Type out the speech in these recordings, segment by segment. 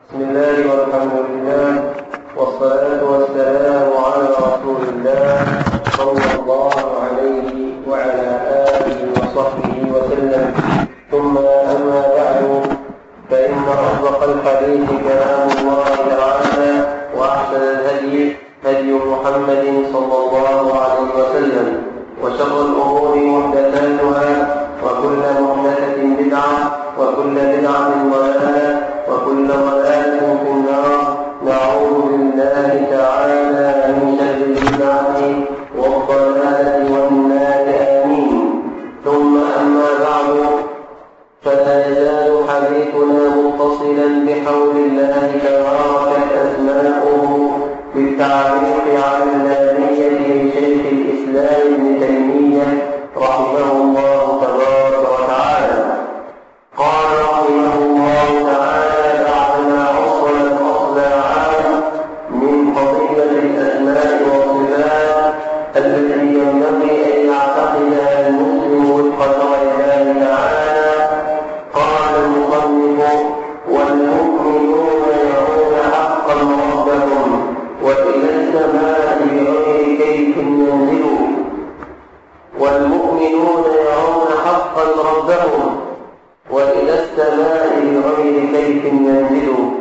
بسم الله والحمد لله والصلاة والسلام على رسول الله صلى الله عليه وعلى آله وصحبه وسلم ثم أما بعد فإن أصدق الحديث كلام الله تعالى وأحسن الهدي هدي محمد صلى الله عليه وسلم وشر الأمور محدثاتها وكل محدثة بدعة وكل بدعة ضلالة وكل ضلالة في النار نعوذ بالله تعالى من شر البدعة والضلالة والنار آمين ثم أما بعد فلا يزال حديثنا متصلا بحول الله تبارك أسماؤه بالتعليق على اللامية لشيخ الإسلام ابن تيمية رحمه الله تبارك وتعالى قال رحمه الله تعالى بعدما أصل الأصل العام من قضية الأسماء والصفات التي ينبغي أن يعتقدها المسلم وفق شرع الله تعالى قال المصنف والمؤمنون يرون حقا ربهم وإلى السماء بغير كيف ينزلوا والمؤمنون يرون حقا ربهم وإلى السماء بغير كيف ينزلوا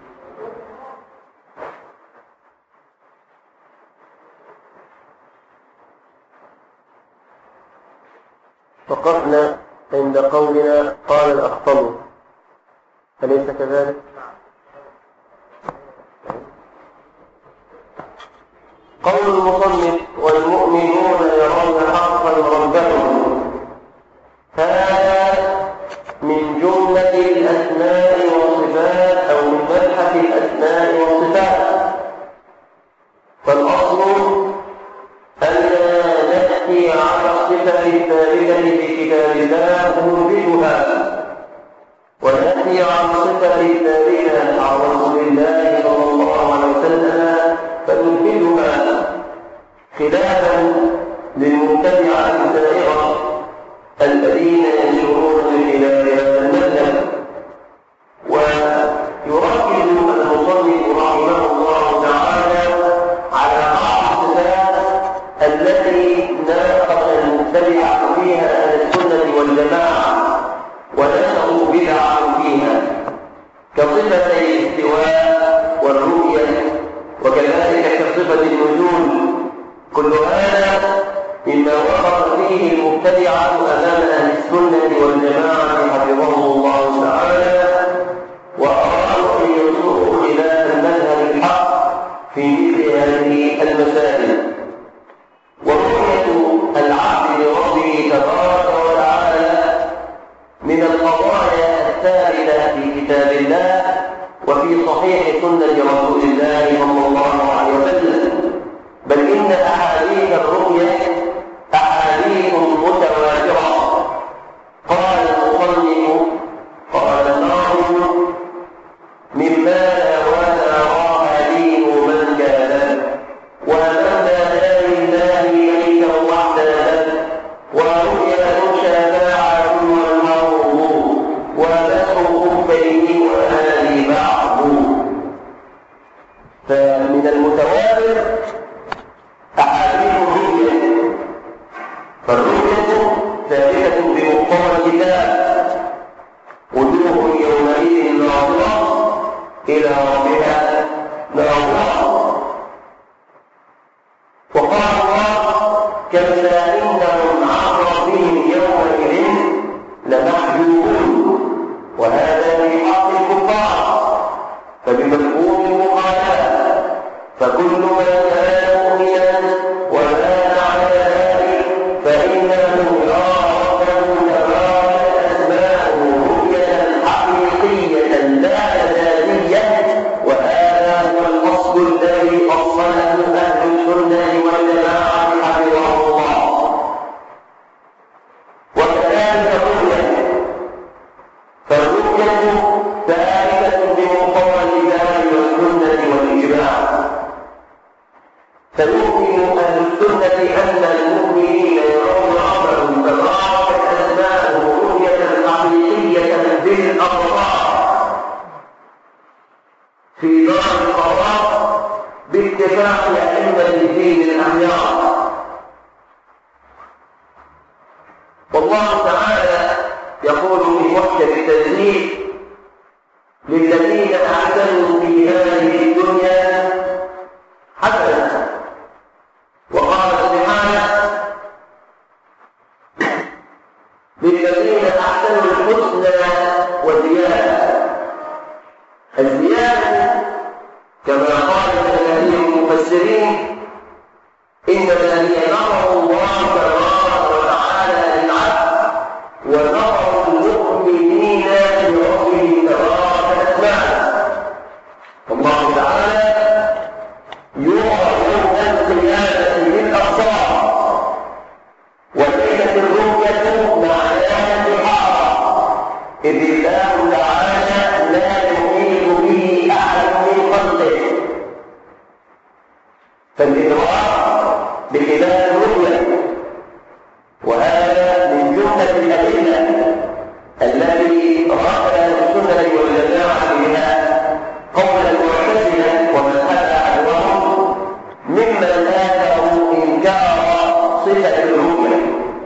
وقفنا عند قولنا قال الأخطل أليس كذلك؟ قول المصنف والمؤمنون يرون حقا ربهم هذا من جملة الأسماء والصفات أو من مبحث الأسماء والصفات فالأصل ألا نأتي على الصفة الثابتة في كتاب الله نثبتها ونأتي على الصفة الثابتة عن رسول الله صلى الله عليه وسلم فنثبتها خلافا للمبتدعة الزائغة الذين ينشرون من خلال هذا المذهب ويركز المصنف رحمه الله تعالى على بعض الصفات التي ناقض المبتدعة فيها أهل السنة والجماعة ونشروا بدعا فيها كصفتي الاستواء والرؤية وكذلك كصفة النزول كل هذا مما وقف فيه المبتدعة أمام أهل السنة والجماعة حفظهم الله تعالى وأرادوا أن ينصروا خلاف المذهب الحق في مثل هذه المسائل ورؤية العبد لربه تبارك وتعالى من القضايا الثابتة في كتاب الله وفي صحيح سنة رسول الله صلى الله عليه وسلم بل إن أحاديث الرؤيا أحاديث متواترة قال المصنف قال الناظم مما لا ولا راى دين من كان ومن بدا لله ليس وحده ورؤيا شفاعة والمرء وبدر بين وهذه بعض فمن المتواتر أحاديث الرؤيا فالرؤية ثابتة بمقتضى الكتاب وجوه يومئذ ناظرة إلى ربها ناظرة وقال الله كلا إنهم عن ربهم يومئذ لمحجوبون وهذا في حق الكفار فبمفهوم المخالفة فكل ما كان مؤمنا ومات على ذلك فإنه يرى ربه تبارك أسماءه رؤية حقيقية لا مجازية وهذا هو الأصل الذي أصله أهل السنة والجماعة حفظهم الله وكذلك الرؤية فالرؤية ثابتة بمقتضى الكتاب والسنة والإجماع في دار القرار باتفاق أئمة الدين الأحياء والله تعالى يقول في محكم التنزيل للذين أحسنوا في هذه الدنيا حسنة وقال سبحانه للذين أحسنوا الحسنى وزيادة الزيادة كما قال كثير المفسرين إنما هي نظر الله تبارك وتعالى للعبد ونظر المؤمنين لربه تبارك وتعالى والله تعالى يعرف القيادة بالأبصار وليست الرؤية معناها الإحاطة إذ الله تعالى لا يحيط به أحد من خلقه فالإدراك بخلاف الرؤية وهذا من جملة الأدلة التي رأى السنة والجماعة بها قول المعتزلة ومن هذا عدوهم ممن آثروا إنكار صفة الرؤية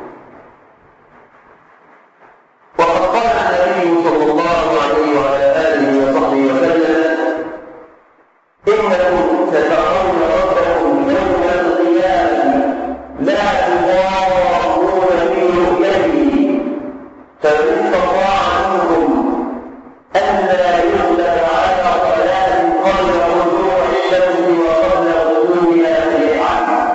وقد قال النبي صلى الله عليه وعلى آله وصحبه وسلم إنكم سترون ربكم يوم القيامة لا تضارون في رؤيته فمن استطاع منكم ألا يغلب على صلاة قبل طلوع الشمس وقبل غروبها فليفعل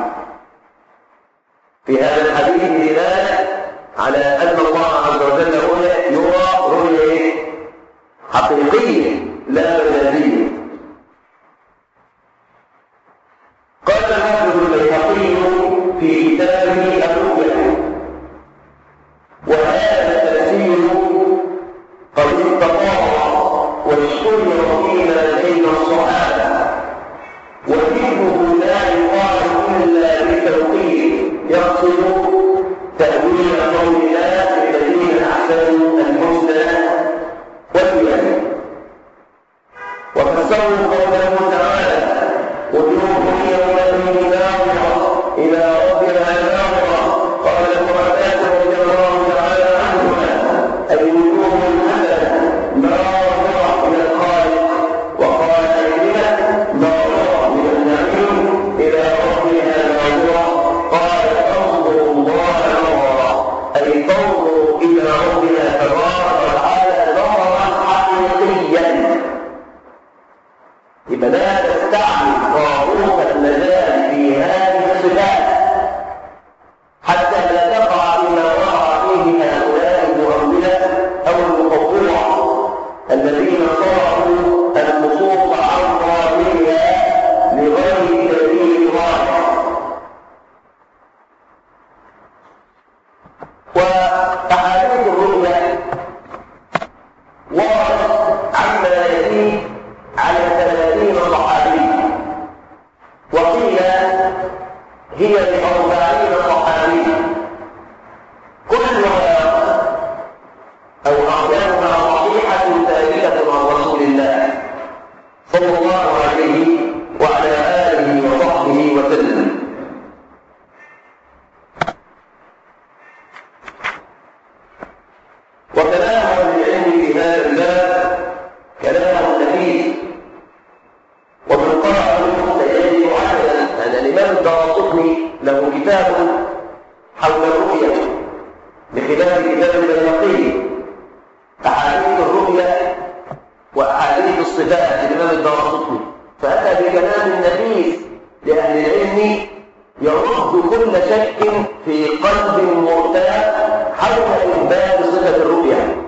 في هذا الحديث دلالة على أن الله عز وجل هنا يرى رؤية حقيقية لا مجازية قال الحافظ البيهقي في كتابه الرؤيا وهذا التفسير قد استطاع واشتهر فيما بين الصحابه وفكره لا يقال الا بالتوقيت يقصد تاويل قول الله الذين احسنوا الحسنى والزياده وفسروا قوله تعالى وجوه يومئذ ناظرة إلى ربها ناظرة قال ابن عباس رضي الله تعالى عنهما أي وجوه حسنة ناظرة إلى الخالق وقال أيضا ناظرة من النعيم إلى ربها ناظرة قال تنظر الله نظرا أي تنظر إلى ربها تبارك وتعالى نظرا حقيقيا يبقى لا تستعمل طاغوت المجال في هذه الصفات حتى لا تقع فيما وقع فيه هؤلاء المؤولة او المقطوعة الذين صرفوا النصوص عن ظاهرها لغير دليل واضح وأحاديث الرؤيا وردت عما يزيد على ثلاثين صحابي وقيل هي لأربعين صحابي كلها أو أغلبها صحيحة ثابتة عن رسول الله صلى الله عليه وعلى آله وصحبه وسلم وكلام أهل العلم في هذا الباب كلام نفيس ومن قرأ منه سيجد عددا أن الإمام الدارقطني له كتاب حول الرؤيا بخلاف كتاب البيهقي أحاديث الرؤيا وأحاديث الصفات الإمام الدارقطني فأتى بكلام نفيس لأهل العلم يرد كل شك في قلب مرتاب حول إثبات صفة الرؤيا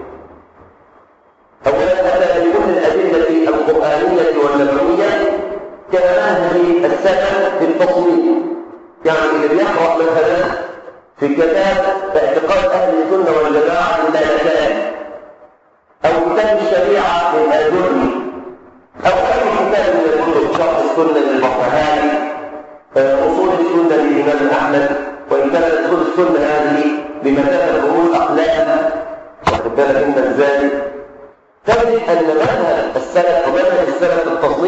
أولا أتى بكل الأدلة القرآنية والنبوية كمنهج السلف في التصوير يعني اللي بيقرأ مثلا في كتاب اعتقاد أهل السنة والجماعة اللالكان أو كتاب الشريعة للآجري أو أي كتاب من الكتب شرح السنة للبرهاني أصول السنة للإمام أحمد وإن كانت أصول السنة هذه بمثابة أمور أقلام واخد بالك أنت إزاي؟ تجد أن منهج السلف ومنهج السلف التصنيف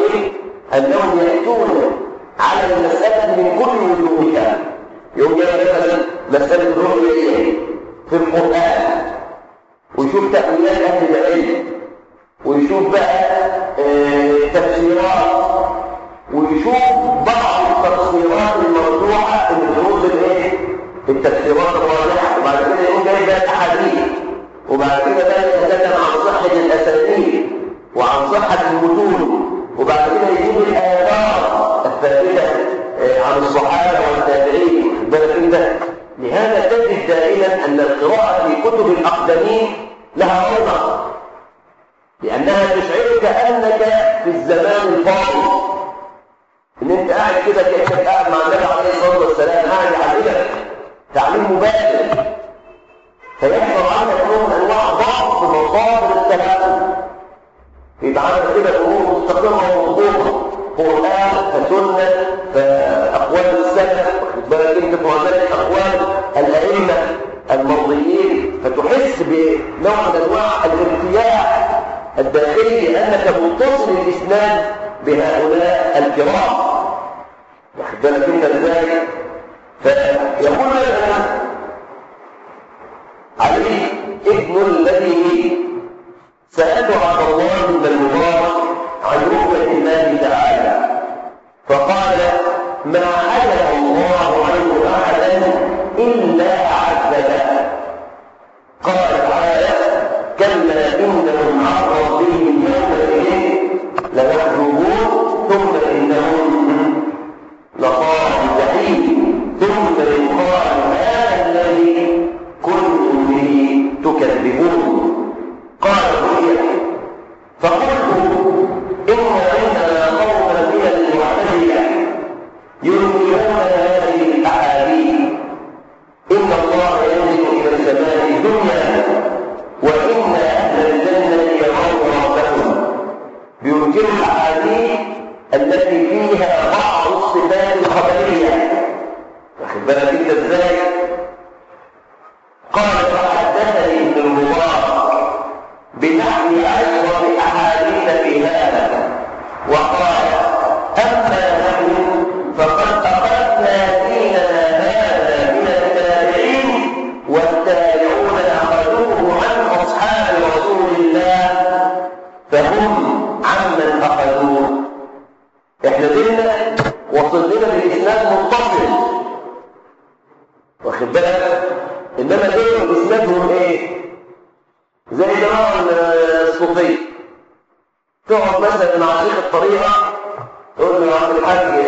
أنهم يأتون على المسألة من كل وجوهها يوم جاء مثلا مسألة الرؤية في القرآن ويشوف تأويلات أهل العلم ويشوف بقى آه، تفسيرات ويشوف بعض التفسيرات المرجوحة اللي بترد الايه؟ التفسيرات الراجحة وبعد كده يقوم جاي بقى الأحاديث وبعد كده بقى يتكلم عن صحة الأسانيد وعن صحة المتون وبعد كده يجيب الآثار الثابتة آه، عن الصحابة والتابعين بالك كده لهذا تجد دائما أن القراءة في كتب الأقدمين لها رونق لأنها تشعرك أنك في الزمان الفاضل إن أنت قاعد كده كأنك قاعد مع النبي عليه الصلاة والسلام قاعد يعلمك تعليم مباشر فيحصل عندك نوع من أنواع ضعف مصادر التلقي يبقى عندك كده الأمور مستقرة ومضبوطة قرآن فسنة فأقوال السلف واخد بالك أنت مع ذلك أقوال الأئمة المرضيين فتحس بنوع من أنواع الارتياح الداخلي لأنك متصل الإسلام بهؤلاء الكرام واخد بالك أنت إزاي فيقول لنا علي ابن الذي سألت عبد الله بن المبارك عن رؤية الله تعالى فقال ما عجب الله عنه أحدا إلا عذبه قال تعالى كلا إنهم عن ربهم يومئذ لمحجوبون ثم إنهم لصاحب الجحيم ثم يقال هذا الذي كنتم به تكذبون قال رؤيا فقلت إن عندنا قوما من المعتزلة ينكرون هذه الأحاديث إن الله ينزل إلى السماء الدنيا وإن أهل الجنة يرون ربهم بينكروا الأحاديث التي فيها بعض الصفات الخبرية واخد بالك أنت إزاي؟ قال فحدثني ابن المبارك بنحو عشرة أحاديث في هذا وقال أما نحن فقد أخذنا ديننا هذا من التابعين والتابعون أخذوه عن أصحاب رسول الله فهم عمن أخذوه احنا ديننا وصل لنا بالإسلام متصل واخد بالك إنما دين إسلامهم إيه؟ زي جماعة الصوفية تقعد مثلا مع شيخ الطريقة تقول له يا عم الحاج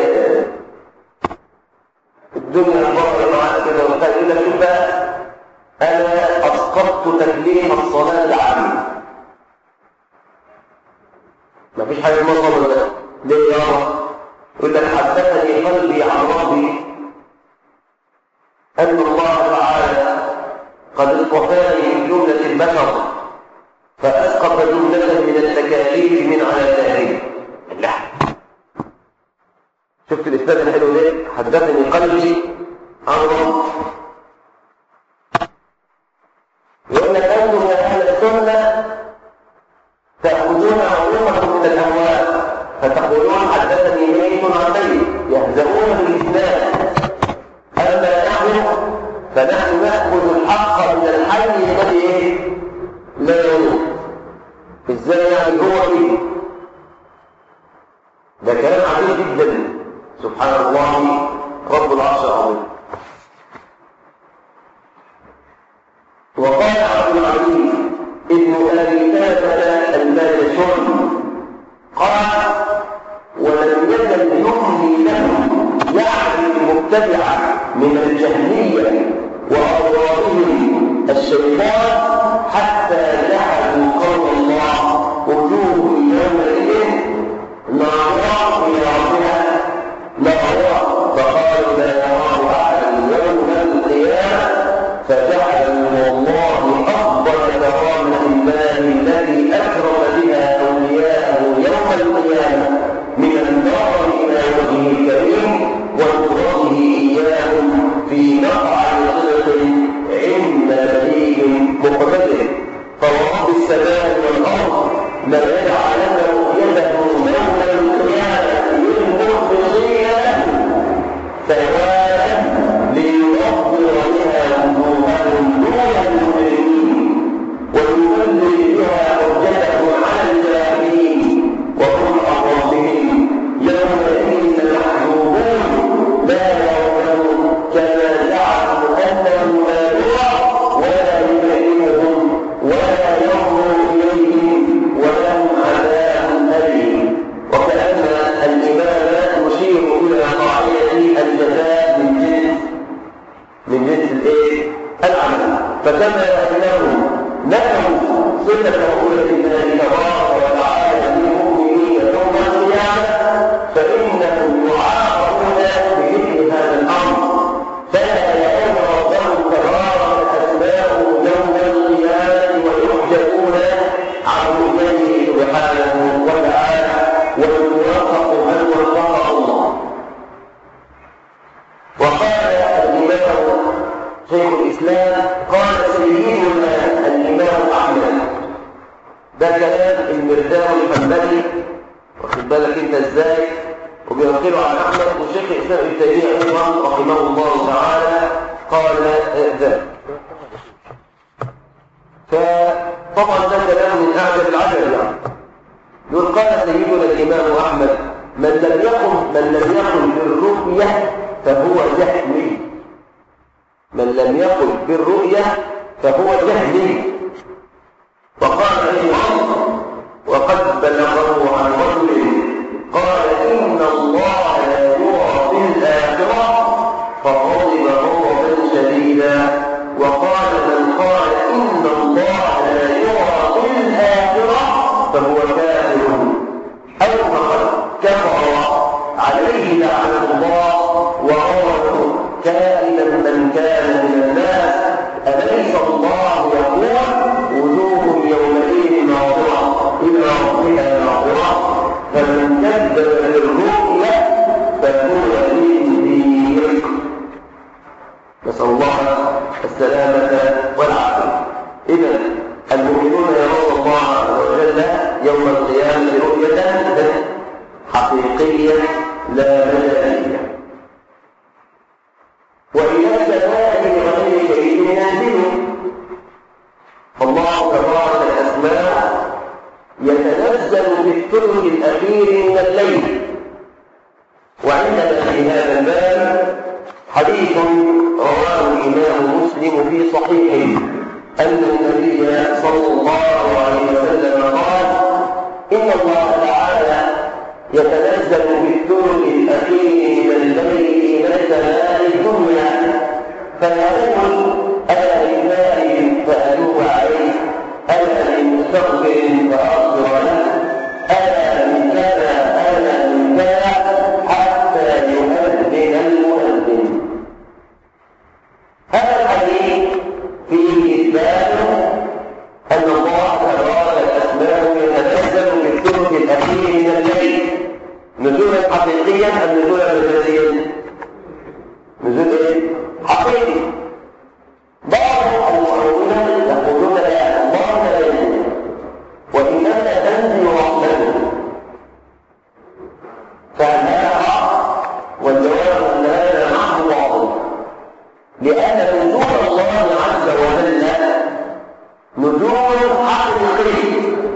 الدنيا بره معاك كده وبتاع يقول لك شوف بقى انا اسقطت تكليف الصلاه العامه مفيش حاجه اسمها صلاه ولا لا ليه يابا يقول لك حدثني قلبي عن ربي ان الله تعالى قد اصطفاني من جمله البشر فاسقط جمله من التكاليف من على ذلك لا شفت الإسناد الحلو ليه؟ حدثني قلبي عن رب يقول لك أنتم يا أهل السنة تأخذون علومكم من الأموال فتقولون حدثني ميت عن ميت يهزؤون بالإسلام أما نحن فنحن نأخذ الحق من الحي الذي إيه؟ لا يموت إزاي يعني هو فيه ده كلام عجيب جدا سبحان الله رب العرش العظيم وقال عبد العزيز ابن ابي ثابت المالشون قال ولم يزل يملي له يعني المبتدع من الجهميه واضرارهم الشيطان حتى جعلوا قول الله وجوه يومئذ ناظره الى ربها نظرة فقالوا لا يراه أحد يوم القيامة فجعلوا والله أفضل كرامة الله التي أكرم بها أولياءه يوم القيامة من النظر إلى وجهه الكريم ونصرته إياهم في مقعد صدق عند مليك مقتدر وهم عن ربهم يومئذ محجوبون لا يرون كما زعموا انه لا يرى ولا يكلمهم ولا ينظر اليهم ولهم عذاب اليم وكان الامام يشير الى قاعده الجزاء من جنس من جنس الايه العمل فكما انهم نفوا سنه رسول الله تبارك وتعالى للمؤمنين يوم القيامه فانهم يعاقبون بمثل هذا الامر فلا يعلم ربهم تبارك اسماءه يوم القيامه ويحجبون عن وجهه سبحانه وتعالى ويوافق من وفقه الله وقال الإمام شيخ الإسلام قال سيدنا الإمام أحمد ده كلام المرداوي الحنبلي واخد بالك انت ازاي وبينقله عن احمد وشيخ الاسلام ابن تيميه ايضا رحمه الله تعالى قال ذلك فطبعا ده كلام من اعجب العجب يعني يقول قال سيدنا الامام احمد من لم يقم من لم يقل بالرؤيه فهو جهمي من لم يقل بالرؤيه فهو جهمي وقال ايضا وقد بلغه عن رجل قال ان الله لا يرى في الاخره فغضب غضبا شديدا وقال من قال ان الله لا يرى في الاخره فهو كافر او فقد كفر عليه لعنه الله وغضبه كائنا من كان من الناس اليس الله يقول وجوه يومئذ ناظره الى ربها ناظره فمن كذب بالرؤيا فهو للدين نسال الله السلامه والعافيه اذا المؤمنون يرون الله عز وجل يوم القيامه رؤيه حقيقيه لا مجازيه وإلى سمائه غير شيء ينزل فالله تبارك الأسماء يتنزل في الثلث الأخير من الليل وعندنا في هذا الباب حديث رواه الإمام مسلم في صحيحه أن النبي صلى الله عليه وسلم قال إن الله تعالى يتنزل في الثلث الأخير من الليل إلى السماء الدنيا فيقول ألا لله فأتوب عليه ألا لمستغفر فأغفر له ألا من كذا ألا من كذا حتى يؤذن المؤذن هذا الحديث فيه إثبات أن الله تبارك الأسماء يتنزل في الثلث الأخير من الليل نزولا حقيقيا أم نزولا مجازيا؟ نزول إيه؟ حقيقي بعض المؤمنين يقولون لا الله لا ينزل وإنما تنزل رحمته فهل هذا حق؟ والجواب أن هذا محض باطل لأن نزول الله عز وجل نزول حقيقي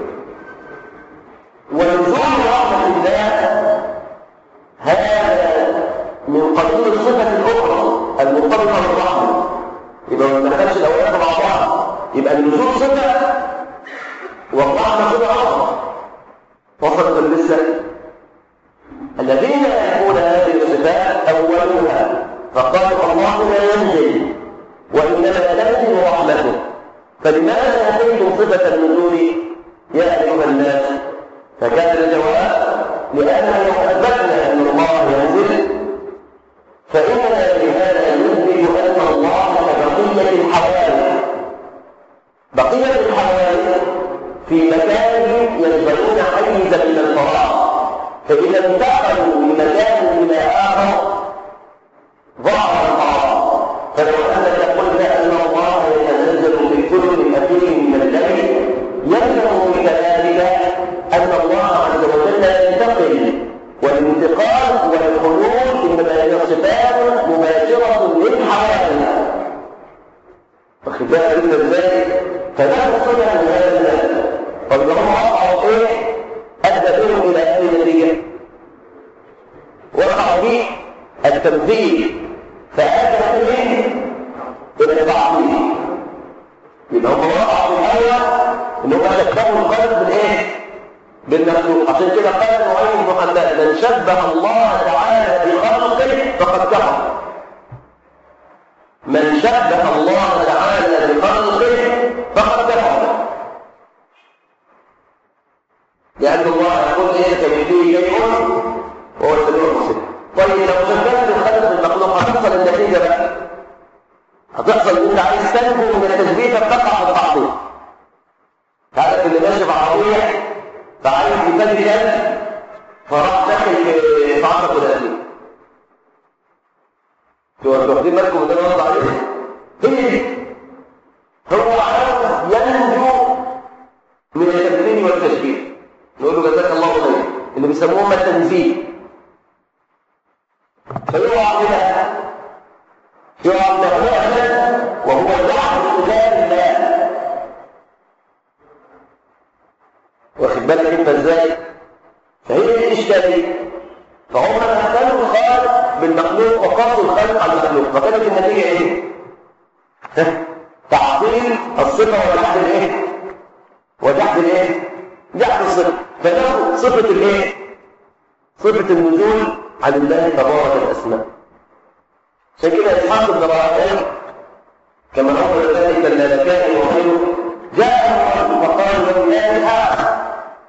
ونزول رحمة الله هذا من قبيل الصفة الأخرى المرتبطة بالرحمة يبقى ما دخلش الأولاد مع بعض يبقى النزول صفة والرحمة صفة أخرى وصلت لسه الذين يقول هذه الصفات أولها فقالوا الله لا ينزل وإنما تنزل رحمته فلماذا أتيتم صفة النزول يا أيها الناس فكان الجواب لأننا لو أثبتنا أن الله ينزل فإننا بهذا نثبت أن الله كبقية الحوادث بقية الحوادث في مكانهم يلبسون حيزا من الفراغ فإذا انتقلوا من مكان إلى آخر ظهر الفراغ فلو أنك قلت أن الله يتنزل في كل أثير من الليل يلزم من كذلك أن الله عز وجل ينتقل والانتقال والخلود إنما هي صفات مباشرة للحوادث واخد بالك انت ازاي؟ فلا تصنع بهذا طب لو هم وقعوا ايه؟ ادى بهم الى التمثيل فآتى من إلى التعطيل يبقى هم وقعوا في الأول إن هم شبهوا الخلق بالإيه؟ بالمخلوق عشان كده قال نعيم بن حماد من شبه الله تعالى بخلقه فقد كفر من شبه الله تعالى بخلقه فقد كفر لأن الله يقول إيه كمثله شيء وهو السميع البصير طيب لو شبهت الخلق بالمخلوق هتحصل النتيجة بقى هتحصل ان انت عايز تنجو من التشبيه فتقع في التعطيل هذا اللي ماشي في عربيه فعايز يبدل كلب فراح داخل في عشرة فلانية انتوا واخدين بالكم من اللي انا عليه هي دي هو عاوز ينجو من التمثيل والتشبيه نقول له جزاك الله خير اللي بيسموهم التنزيل فيقع كده يقع تقريبا وهو الوحد تجاه الله واخد بالك انت ازاي فهي دي الاشكاليه فهم مثلوا الخالق بالمخلوق وقاسوا الخلق على المخلوق فكانت النتيجه ايه تعطيل الصفه وجحد الايه وجحد الايه جحد الصفه فله صفه الايه صفه النزول عن الله تبارك الاسماء عشان كده اسحاق بن راهويه كما اخبر ذلك اللالكائي وغيره جاء فقال له يا اسحاق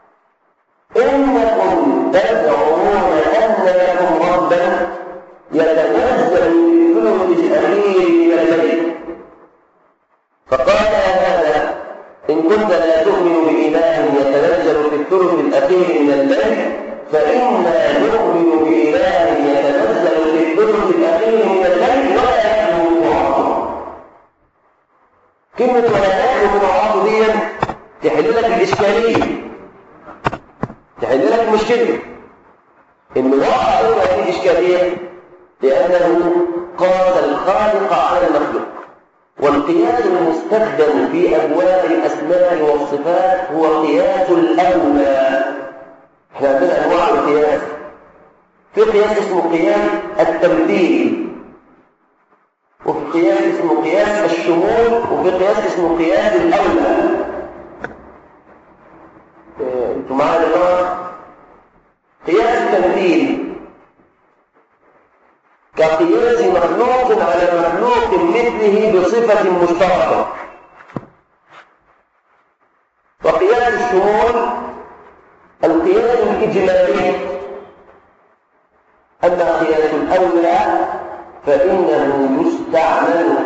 انكم تزعمون ان لكم ربا يتنزل في الثلث الاخير من الليل فقال يا هذا ان كنت لا تؤمن باله يتنزل في الثلث الاخير من الليل فإنا نؤمن بإله يتنزل في الثلث الأخير من الليل ولا يخلو وعظه كلمة ولا يخلو من وعظه دي تحل لك الإشكالية تحل لك المشكلة إن وقع هذه الإشكالية لأنه قاس الخالق على المخلوق والقياس المستخدم في أبواب الأسماء والصفات هو قياس الأولى احنا عندنا انواع القياس في قياس اسمه قياس التمثيل وفي قياس اسمه قياس الشمول وفي قياس اسمه قياس الاولى إيه، انتوا معايا يا جماعه قياس التمثيل كقياس مخلوق على مخلوق مثله بصفه مشتركه وقياس الشمول القياس الإجمالي أما قياس الأولى فإنه يستعمل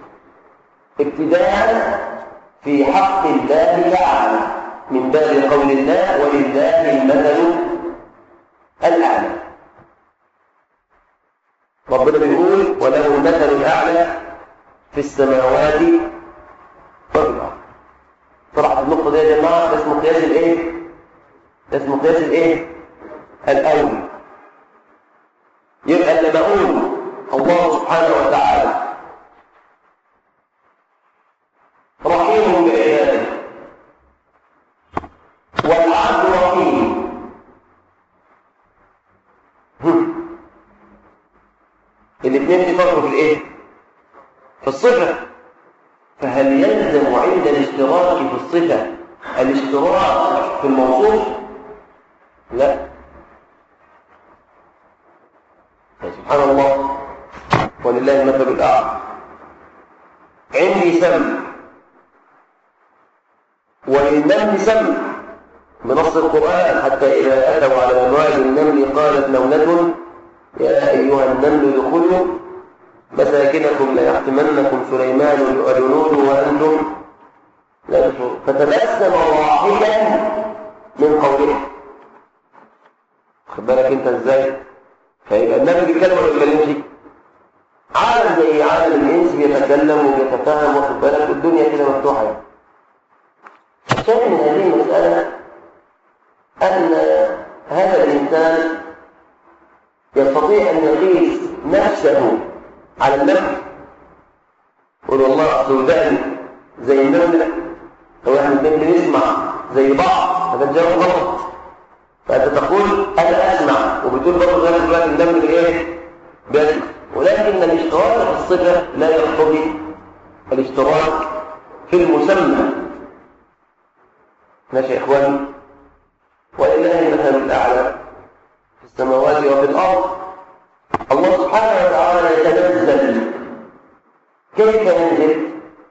ابتداء في حق الله تعالى من باب قول الله ولله المثل الأعلى ربنا بيقول وله المثل الأعلى في السماوات وفي الأرض طبعا النقطة دي يا جماعة ده اسمه قياس الإيه؟ ده اسمه قياس الإيه؟ الأول يبقى لما أقول الله سبحانه وتعالى رحيم بعباده والعبد رحيم الاثنين يفرقوا في الايه في الصفه فهل يلزم عند الاشتراك في الصفه الاشتراك في الموصوف لا سبحان الله ولله المثل الاعلى عندي سم وللنمل سم بنص القرآن حتى إذا أتوا على أموال النمل قالت نملة يا أيها النمل ادخلوا مساكنكم ليحتمنكم سليمان وجنوده وأنتم لا تشعرون فتبسم ضاحكا من قوله خد بالك أنت إزاي؟ فيبقى النمل بيتكلم ولا بيتكلمش؟ عالم زي عالم الإنس بيتكلم وبيتفاهم واخد بالك والدنيا كده مفتوحة يعني. الشاهد من هذه المسألة أن هذا الإنسان يستطيع أن يقيس نفسه على النفس يقول والله أصل وداني زي النملة لو احنا الاثنين بنسمع زي بعض هذا الجواب غلط فأنت تقول أنا أسمع وبتقول برضه غير دلوقتي النمل إيه؟ بس ولكن الاشتراك في الصفة لا يقتضي الاشتراك في المسمى ماشي يا إخواني ولله المثل الأعلى في السماوات وفي الأرض الله سبحانه وتعالى يتنزل كيف ينزل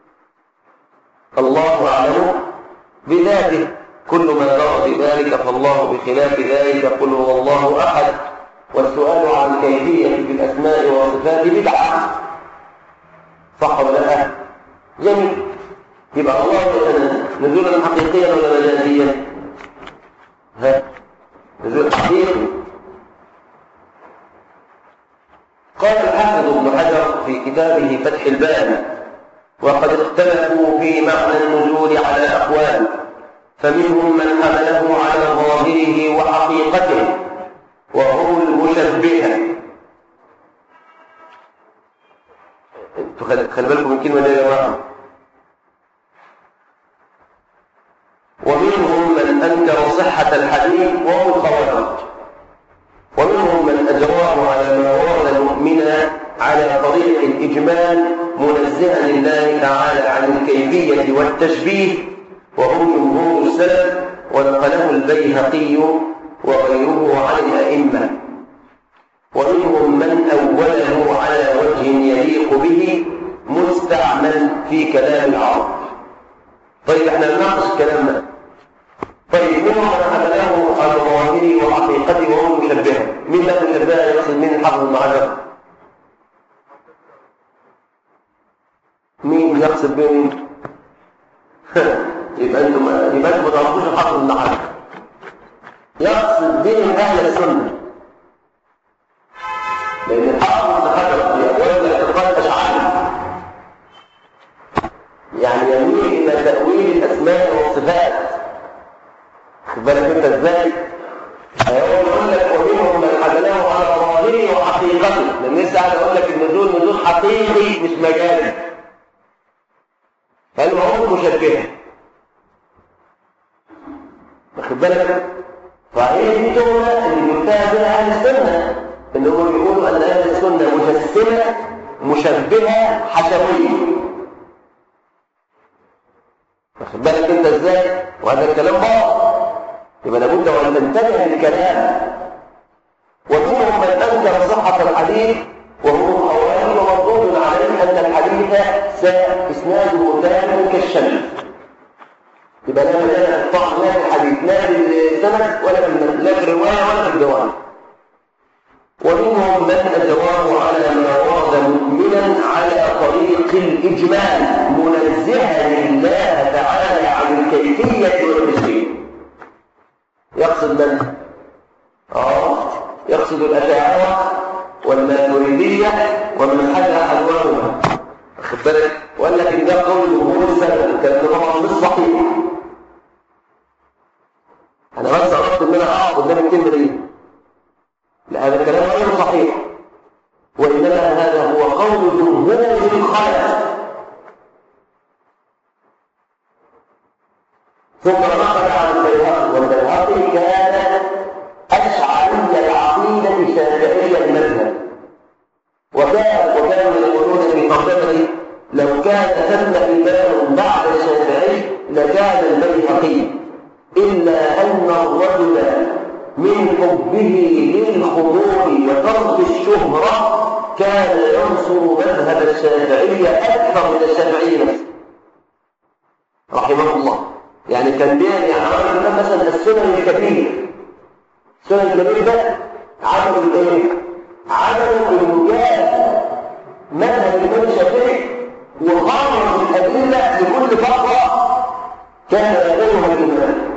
الله أعلم بذاته كل من رأى بذلك فالله بخلاف ذلك قل هو الله أحد والسؤال عن كيفية في الأسماء والصفات بدعة صح ولا لا؟ جميل يبقى الله يتنزل نزولا حقيقيا ولا مجازيا؟ ها نزول حقيقي قال الحافظ ابن حجر في كتابه فتح الباري وقد اختلفوا في معنى النزول على أقوال فمنهم من حمله على ظاهره وحقيقته وهم المشبهة خلي بالكم من كلمة دي يا جماعة ومنهم من أنكر صحة الحديث وهم الخوارج ومنهم من أجراه على ما ورد مؤمنا على طريق الإجمال منزها لله تعالى عن الكيفية والتشبيه وهم جمهور السلف ونقله البيهقي وغيره عن الأئمة ومنهم من أوله على وجه يليق به مستعمل في كلام العرب طيب احنا نناقش كلامنا طيب منهم من حمله على ظواهره وحقيقته وهو مشبهه مين لا مشبهه يقصد من الحافظ بن حجر مين يقصد بين يبقى انتم يبقى انتم ما تعرفوش الحافظ بن حجر يقصد بين اهل السنه لان الحافظ بن حجر يقول الاعتقاد الاشعري يعني يميل الى تاويل الاسماء والصفات خد بالك انت ازاي هيقول يقول لك ومنهم من حمله على ظاهره وحقيقته لان لسه قاعد اقول لك النزول نزول حقيقي مش مجازي فالمعروف مشبهه واخد بالك فهي دي جمله اللي قلتها بها اهل السنه ان هم بيقولوا ان اهل السنه مجسمه مشبهه حشويه واخد بالك انت ازاي وهذا الكلام باطل يبقى لابد وان تنتبه للكلام ومنهم من انكر صحه الحديث وهو الخوارج ومردود عليه ان الحديث اسناده تام كالشمس يبقى لا مجال الطعن لا في الحديث لا في السند ولا في لا في الروايه ولا في الدوام ومنهم من اجراه على ما ورد مؤمنا على طريق الاجمال منزها لله تعالى عن الكيفيه والتشريع يقصد من اه يقصد الاشاعره والماتريديه ومن حل حلوانها واخد بالك وقال لك ان ده قول جمهور السلف كان طبعا مش صحيح انا بس اردت ان انا اقف قدام الكلمه دي لا هذا الكلام غير صحيح وانما هذا هو قول جمهور الخلف ثم نقل عن البيهقي والبيهقي كان اشعري العقيده شافعي المذهب وكان وكانوا يقولون في قبله لو كان ثم إمام بعد الشافعي لكان البيهقي إلا أن الرجل من حبه للخضوع وترك الشهرة كان ينصر مذهب الشافعية أكثر من الشافعية نفسه رحمه الله يعني كان بين يعني عمل مثلا السنن الكبير السنن الكبير ده عملوا ايه؟ عملوا المجاز مذهب الإمام الشافعي وغرض الأدلة لكل فقرة كان يقولها الإمام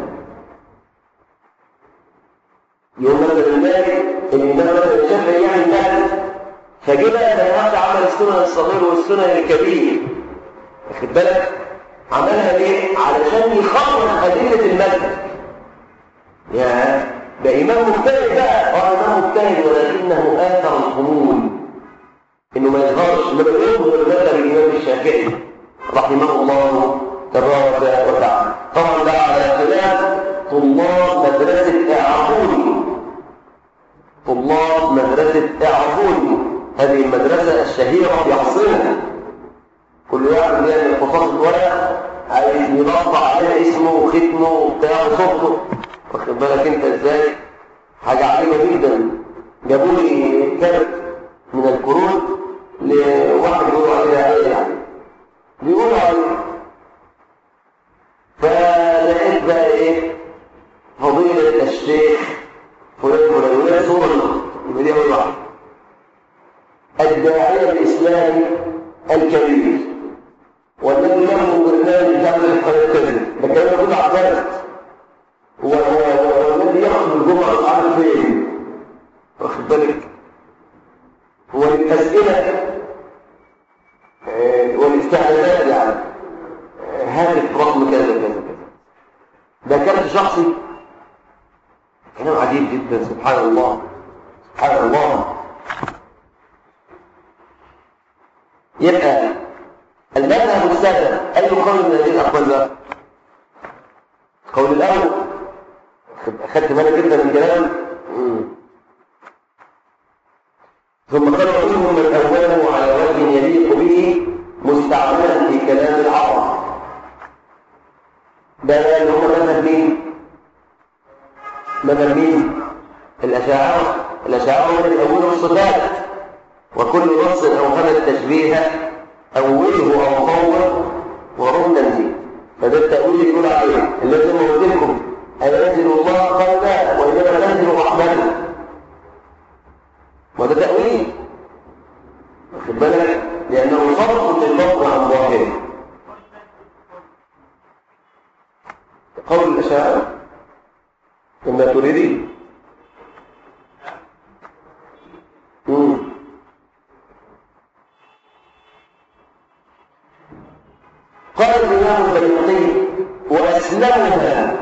يوم مثلا المالك الإمام مثلا الشافعي يعني مالك فجه بقى بيهقي عمل السنن الصغير والسنن الكبير واخد بالك عملها ليه؟ علشان يخرج أدلة المذهب يا ده إمام مجتهد بقى اه إمام مجتهد ولكنه آثر الخمول إنه ما يظهرش إنما يظهر المذهب الإمام الشافعي رحمه الله تبارك وتعالى طبعا ده على خلاف طلاب مدرسة إعرابوني طلاب مدرسة إعرابوني هذه المدرسة الشهيرة في عصرنا كل واحد يعمل قصاصة ورق عايز يضغط عليه اسمه وختمه وبتاع وصورته واخد بالك انت ازاي حاجة عجيبة جدا جابوا لي كارت من الكروت لواحد بيقولوا عليه عيل يعني بيقولوا عليه فلقيت بقى ايه فضيلة الشيخ فلان فلان ولا صورة يبقى دي اول واحد الداعية الإسلامي الكبير والذي له برنامج جامع القناة كذب ده كلام يقول عبارة هو هو الذي ياخذ الجمعة عارف فين واخد بالك هو الأسئلة والاستعدادات يعني هاتف رقم كذا كذا كذا ده كلام شخصي كلام عجيب جدا سبحان الله سبحان الله يبقى المذهب السابع أي قول من هذه الأقوال بقى؟ القول الأول أخذت بالك جدا من كلام ثم قال ومنهم من أوله على وجه يليق به مستعملا في كلام العرب ده اللي هم مذهب مين؟ مذهب مين؟ الأشاعرة الأشاعرة هم اللي أولوا الصفات وكل نص أوهم التشبيه أوله أو طور ورم تنزيل فده التأويل اللي يقول عليه الذي ما قلت لكم أينزل الله قال لا وإنما تنزل رحمته وده تأويل واخد بالك لأنه صرف للفضل عن ظاهره قول الأشاعرة كما تريدين قال الإمام البيهقي وأسلمها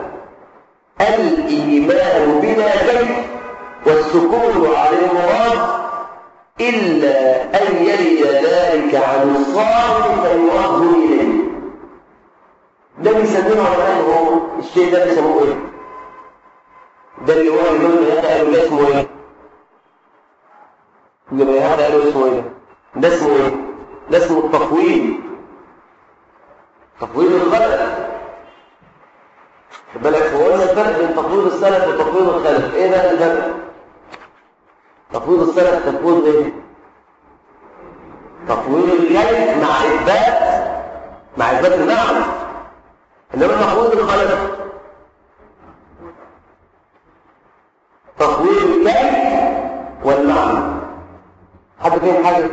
الإيمان بلا كيف والسكون على المراد إلا أن يلي ذلك عن الصالح فيرد إليه ده بيسمونه علماء الشيء ده بيسموه ايه؟ ده اللي هو يقول هذا قالوا ده اسمه ايه؟ اللي هذا قالوا اسمه ايه؟ ده اسمه ايه؟ ده اسمه التفويض تفويض الخلف خد بالك هو قلنا الفرق بين تفويض السلف وتفويض الخلف ايه بقى الفرق؟ تفويض السلف تفويض ايه؟ تفويض الكيف مع اثبات مع اثبات المعنى انما تفويض الخلف تفويض الكيف والمعنى حد فين حاجه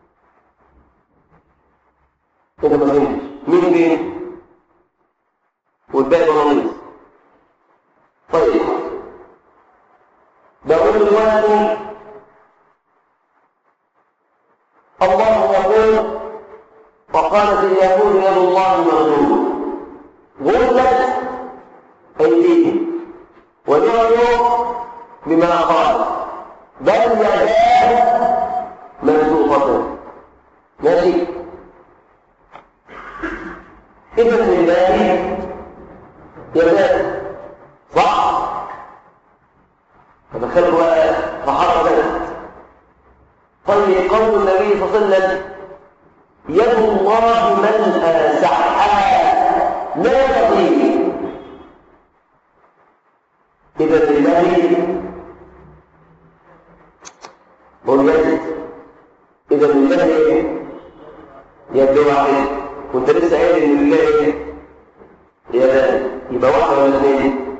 كده ما فهمتش مين مين والباقي بنانيس طيب بقول دلوقتي الله يقول وقالت اليهود يد الله مغلوبه غلت ايديهم ونعموا بما قال بل يداه مبسوطتان ماشي إذن لله يداه صح فدخلوا فحركت طيب قول النبي صلى الله عليه وسلم يد الله من سحها لا تطيب إذا لله بقول يد إذا لله إيه؟ يد واحد كنت لسه قايل إن لله إيه؟ يدان يبقى واحد ولا اثنين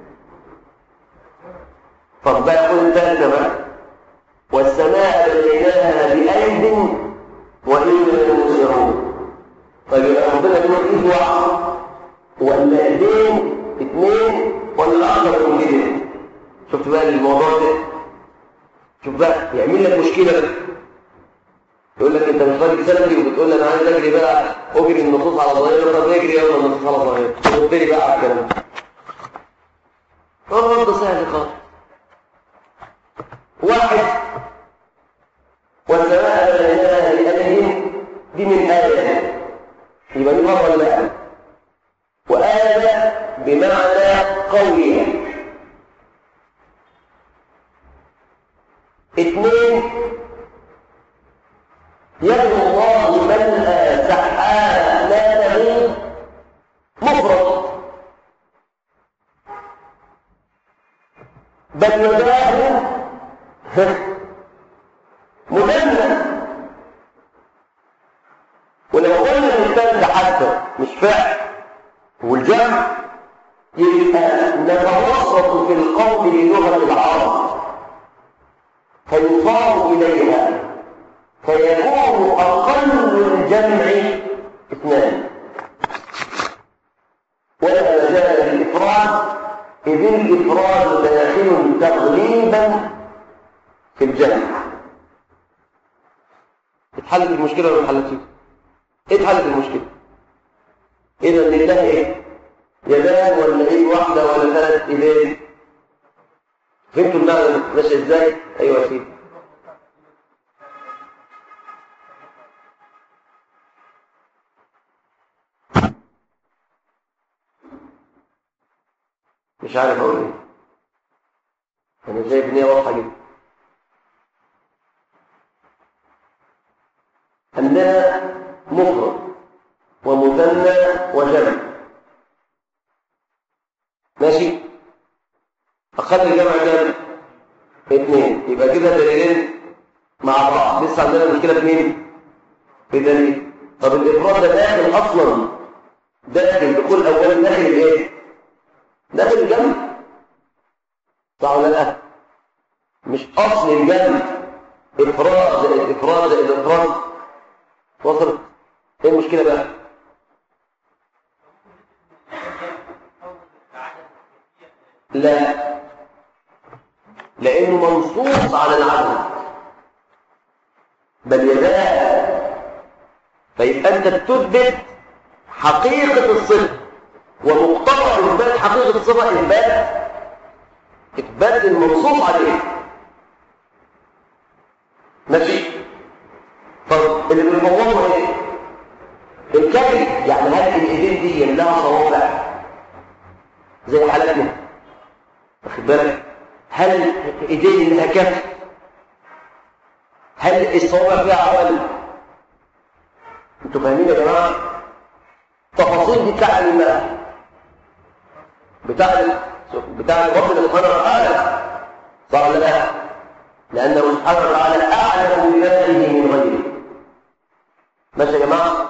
طب بقى خد الثالثة بقى والسماء بنيناها بأيد وإنا لموسعون طيب يبقى ربنا بيقول ايد واحد ولا ايدين اثنين ولا اكثر من كده شفت بقى الموضوع ده شوف بقى يعمل لك مشكله بقى يقول لك انت مش راجل سلفي وبتقول لي انا عايز اجري بقى اجري النصوص على ظاهره طب اجري يلا النصوص على ظاهره قلت لي بقى على الكلام ده رد سهل خالص واحد والسماء بنيناها بأيدين دي من آية يبقى دي مرة لا وآية بمعنى قوية اثنين فاعل مثنى ولو قلنا الانسان ده حتى مش فاعل والجمع يبقى نتوسط في القول بلغه العرب فيصار اليها فيكون اقل الجمع اثنان ولا مجال للافراد اذ الافراد داخل تغليبا في الجمع اتحلت المشكله ولا ما اتحلتش اتحلت المشكله اذا لله ايه يدان ولا ايد واحده ولا ثلاث ايدين فهمتوا المعنى ماشي ازاي ايوه يا سيدي مش عارف اقول ايه انا شايف ان هي واضحه جدا عندنا مفرد ومثنى وجمع ماشي اخذت الجمع كام اثنين يبقى كده دليلين مع بعض لسه عندنا مشكله في مين في دليل طب الافراد ده داخل اصلا داخل دخول اولا داخل الايه داخل الجمع صح ولا لا مش اصل الجمع افراد زائد افراد زائد افراد وصلت ايه المشكله بقى لا لانه منصوص على العدد بل يداه فيبقى انت بتثبت حقيقه الصفه ومقتضى اثبات حقيقه الصفه اثبات اثبات المنصوص عليه ماشي طب اللي بنفوضه ايه الكبد يعني هل الايدين دي لها صوابع زي حالتنا واخد بالك هل ايدين لها كف هل الصوابع فيها عوالم انتوا فاهمين يا جماعه التفاصيل دي بتاع الماء بتاع بتاع ربنا سبحانه وتعالى صح ولا لا لانه سبحانه وتعالى اعلم بذاته من غيره ماشي يا جماعه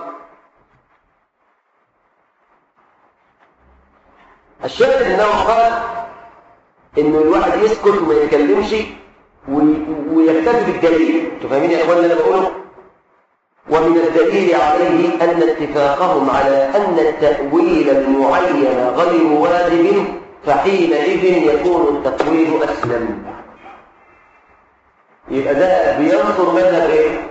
الشاهد انه قال انه الواحد يسكت وما يتكلمش ويكتفي بالدليل انتوا فاهمين يا اخوانا اللي انا بقوله ومن الدليل عليه ان اتفاقهم على ان التاويل المعين غير واجب فحينئذ يكون التقويل اسلم يبقى ده بينصر مذهب ايه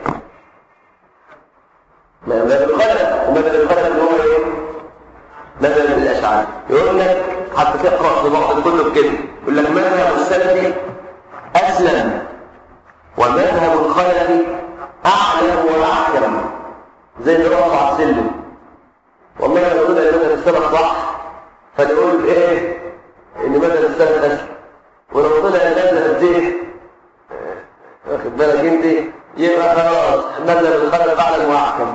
مذهب الخلف ومذهب الخلف اللي هو ايه مذهب الاشعري يقول لك حتى تقرا في بعض الكتب كده يقول لك مذهب السلفي اسلم ومذهب الخلف اعلم واحكم زي اللي رفع السلم والله لو قلنا مذهب السلف صح فنقول ايه ان مذهب السلف اسلم ولو طلع مذهب زيت واخد بالك انت يبقى خلاص مذهب الخلف اعلم واحكم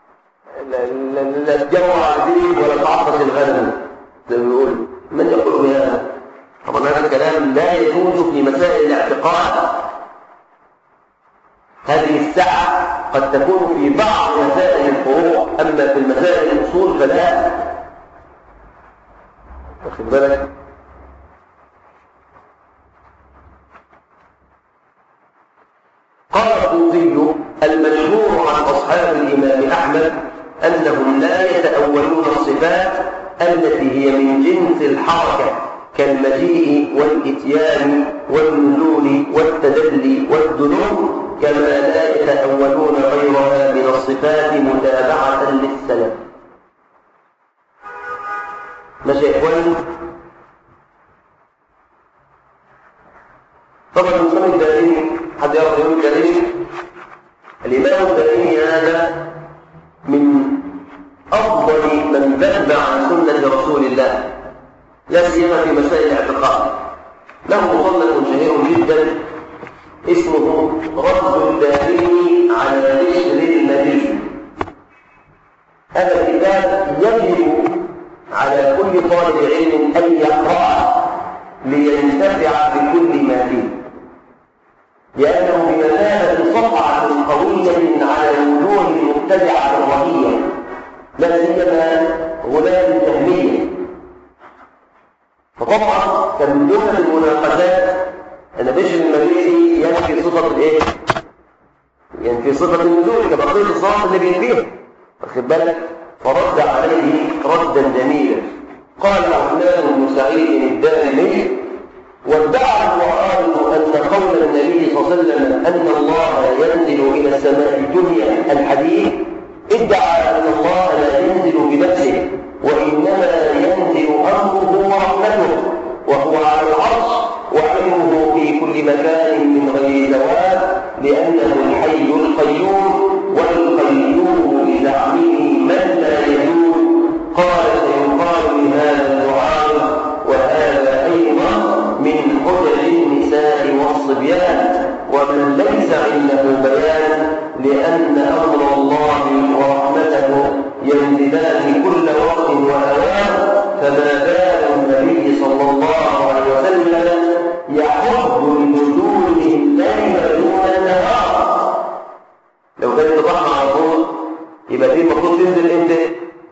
لا تجوع الدين ولا تعطش الغنم زي ما بيقولوا من يقول بهذا طبعا هذا الكلام لا يجوز في مسائل الاعتقاد هذه الساعة قد تكون في بعض مسائل الفروع أما في المسائل الأصول فلا واخد بالك قال الطوفي المشهور عن أصحاب الإمام أحمد أنهم لا يتأولون الصفات التي هي من جنس الحركة كالمجيء والإتيان والنزول والتدلي والدنو كما لا يتأولون غيرها من الصفات متابعة للسلف ماشي يا إخواني طبعا الإمام الدارمي حد يعرف الإمام الدارمي الإمام الدارمي هذا من أفضل من ذهب عن سنة رسول الله لا سيما في مسائل الاعتقاد له مصنف شهير جدا اسمه رد الدارمي على بشر المدين هذا الكتاب يجب على كل طالب علم أن يقرأه لينتفع بكل ما فيه لأنه بمثابة صفعة قوية على وجوه المبتدعة الرهية لا سيما غلاة التهمية فطبعا كان من ضمن المناقشات ان بشر المريسي ينفي صفة الايه؟ ينفي صفة النزول كبقية الصلاة اللي بينفيها واخد بالك؟ فرد عليه ردا جميلا قال عثمان بن سعيد الدارمي وادعى المعارض ان قول النبي صلى الله عليه وسلم ان الله ينزل الى السماء الدنيا الحديث ادعى ان الله لا ينزل بنفسه وانما ينزل امره ورحمته وهو على العرش وعلمه في كل مكان من غير زوال لانه الحي القيوم والقيوم بزعمه من لا يزول قال سيقال لهذا المعارض وهذا ايضا من حجج النساء والصبيان ومن ليس عنده بيان لان امر الله ورحمته ينزلان كل وقت واوان فما بال النبي صلى الله عليه وسلم يحب لنزوله الليل دون النهار لو كانت الرحمه على طول يبقى دي المفروض تنزل امتى؟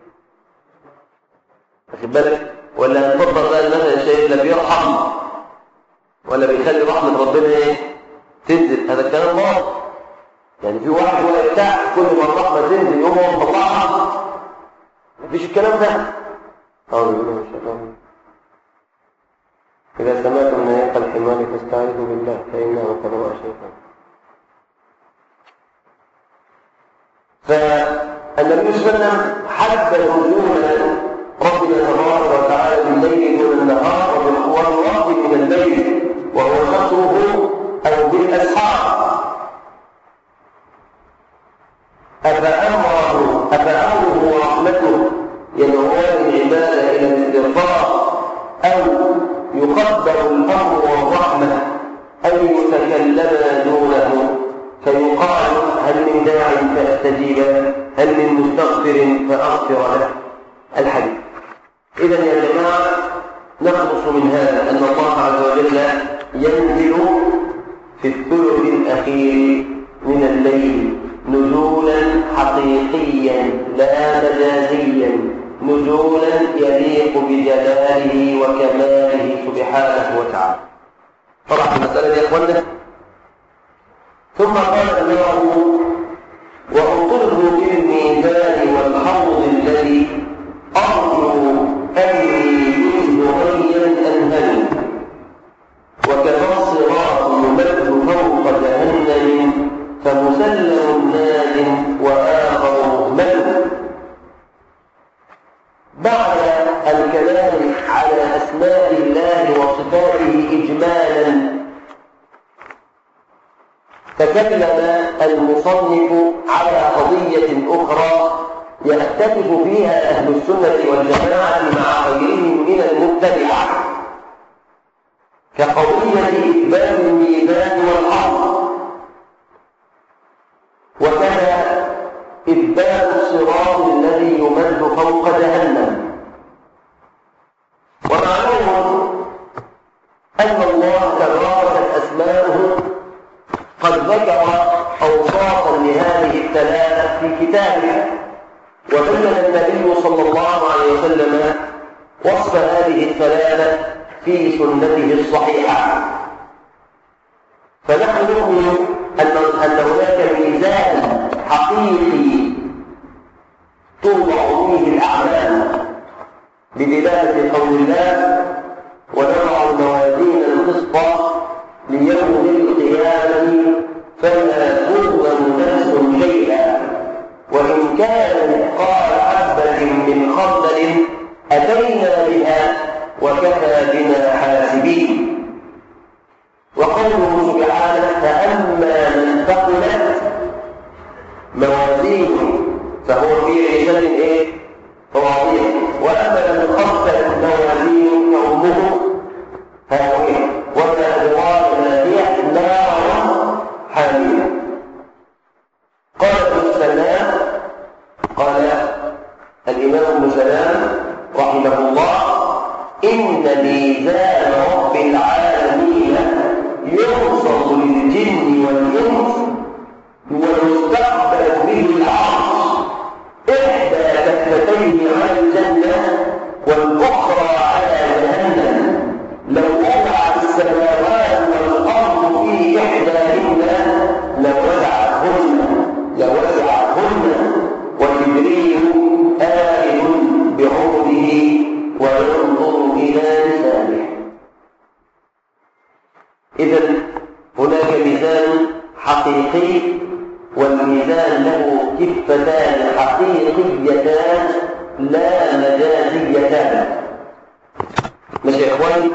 واخد بالك؟ ولا نفضل بقى مثلا شيء لا بيرحم ولا بيخلي رحمه ربنا ايه؟ تنزل هذا الكلام غلط يعني في واحد هو يرتاح كل ما الرحمه تنزل يوم هو مطلعها مفيش الكلام ده أعوذ بالله من الشيطان إذا سمعتم من يلقى الحمار فاستعيذوا بالله فإنه تبرأ شيطان فالنبي صلى الله عليه وسلم حب نزول ربنا تبارك وتعالى بالليل دون النهار والوقت من الليل وهو شطره أو بالأسحار أفأمره أفأمره ورحمته يدعوان العباد إلى الاستغفار أو يقدر الأمر والرحمة أن يتكلم دونه فيقال هل من داع فأستجيب هل من مستغفر فأغفر له الحديث إذا يا جماعة نخلص من هذا أن الله عز وجل ينزل في الثلث الأخير من الليل نزولا حقيقيا لا مجازيا نزولا يليق بجلاله وكماله سبحانه وتعالى طرح المسألة دي يا أخوانا ثم قال الله وأنطره في الميزان والحوض الذي أرجو أني منه غيا أنهل وكما الصراط يمد فوق جهنم فمسلم ناد وآخر مهمل بعد الكلام على أسماء الله وصفاته إجمالا تكلم المصنف على قضية أخرى يختلف فيها أهل السنة والجماعة مع غيرهم من المبتدعة كقضية إثبات الميزان والحق وكذا إثبات الصراط الذي يمد فوق جهنم ومعلوم أن الله تبارك أسماؤه قد ذكر أوصافا لهذه الثلاثة في كتابه وبين النبي صلى الله عليه وسلم وصف هذه الثلاثة في سنته الصحيحة فنحن نؤمن أن أن هناك ميزان حقيقي توضع فيه الأعمال بدلالة قول الله ونضع الموازين القسط ليوم القيامة فلا تظلم نفس شيئا وإن كان مثقال حبة من خردل أتينا بها وكفى بنا حاسبين وقوله سبحانه فأما من ثقلت موازينه فهو في عيشة ايه؟ راضية وأما من خفت موازينه فأمه هاوية وما أدراك ما هي الجن والإنس ويستقبل به العرش إحدى كفتيه على الجنة والأخرى على جهنم لو وضعت السماوات والأرض في إحداهن لوسعتهن لوسعتهن وجبريل آل بعوده وينظر إلى لسانه إذا هناك ميزان حقيقي والميزان له كفتان حقيقيتان لا مجازيتان ماشي يا اخواني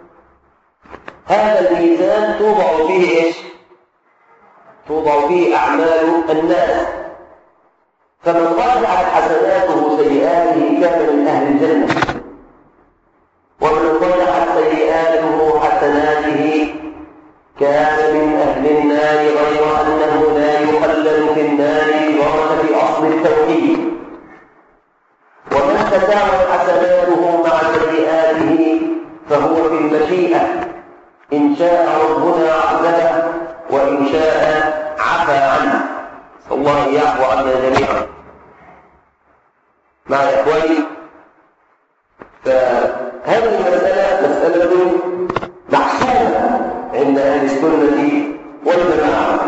هذا الميزان توضع فيه ايش توضع فيه اعمال الناس فمن رجعت حسناته سيئاته كان من اهل الجنه ومن رجعت سيئاته حسناته كان من أهل النار غير أنه لا يخلل في النار ببركة أصل التوحيد ومن تساوت حسناته مع سيئاته فهو في المشيئة إن شاء ربنا عذبه وإن شاء عفى عنه الله يعفو عنا جميعا مع إخواني فهذه المسألة مسألة محسومة عند أهل السنة والجماعة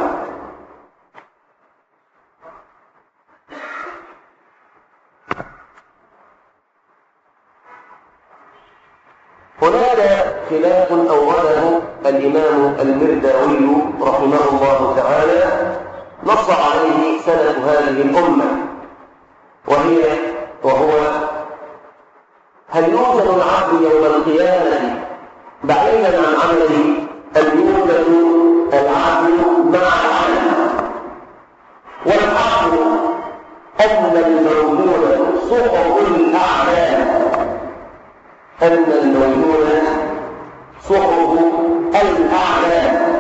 هناك خلاف أورده الإمام المرداوي رحمه الله تعالى نص عليه سنة هذه الأمة وهي وهو هل يوزن العبد يوم القيامة بعيدا عن عمله أن يوجد العقل مع العمل والعقل أن الموجود صحف الأعمال أن الموجود صحف الأعمال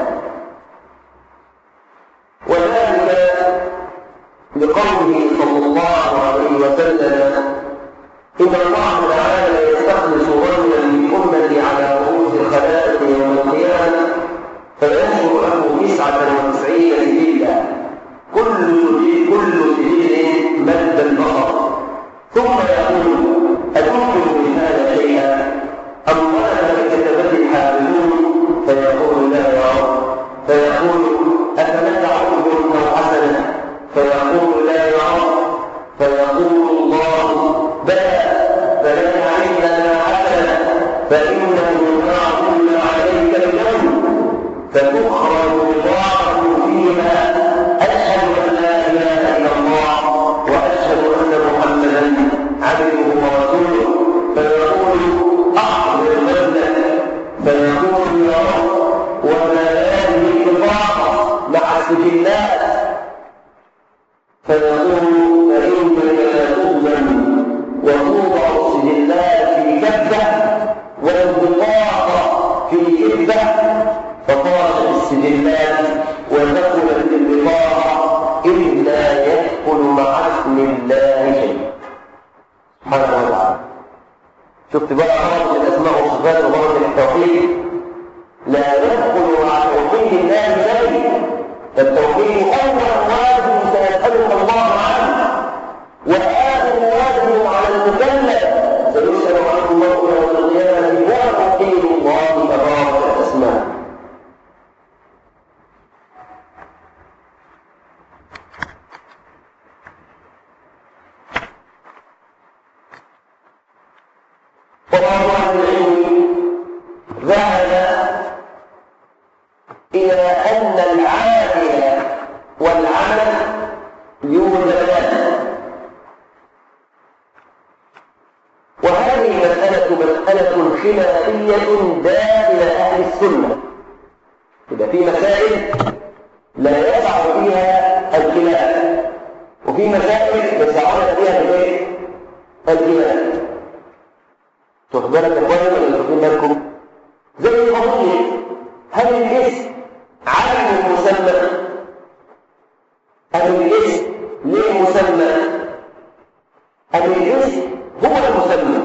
وذلك لقوله صلى الله عليه وسلم إن الله تعالى يستخلص رجلا من أمتي على رؤوس الخلائق يوم القيامة فينشر له تسعة وتسعين سجلا كل كل سجل مد البصر ثم يقول أتؤمن بهذا شيئا أم ولد كتبت الحافظون فيقول لا يا رب فيقول أفمتع أجر أو حسنة فيقول لا يا رب فيقول الله بلى فلن عندنا حسنة فإنه يعظم عليك اليوم فتخرج بضاعة فيها أشهد أن لا إله إلا الله وأشهد أن محمدا عبده ورسوله فيقول أحضر بدنك فيقول يا رب وما هذه البضاعة مع السجلات فيقول فإنك لا تظلم وتوضع السجلات في كفة والبطاقة في كفة فطارت السجلات ودخلت البطاقة إذ لا يدخل مع اسم الله شيء سبحانه وتعالى شفت بقى مرض الأسماء والصفات ومرض التوحيد لا يدخل مع توحيد الله شيء فالتوحيد أول واجب سيسألك الله عنه وآخر واجب على المكلف سيسأل عنه الله يوم القيامة هو توحيد الله تبارك الأسماء وبعض أهل العلم ذهب إلى أن العامل والعمل يوجدان وهذه المسألة مسألة خلافية داخل أهل السنة إذا في مسائل لا يقع فيها الخلاف وفي مسائل يسعون فيها الايه؟ الخلاف تاخد بالك يا اخوانا ولا تاخدين بالكم؟ زي قضية هل الاسم علم المسمى أم الاسم ليه مسمى أم الاسم هو المسمى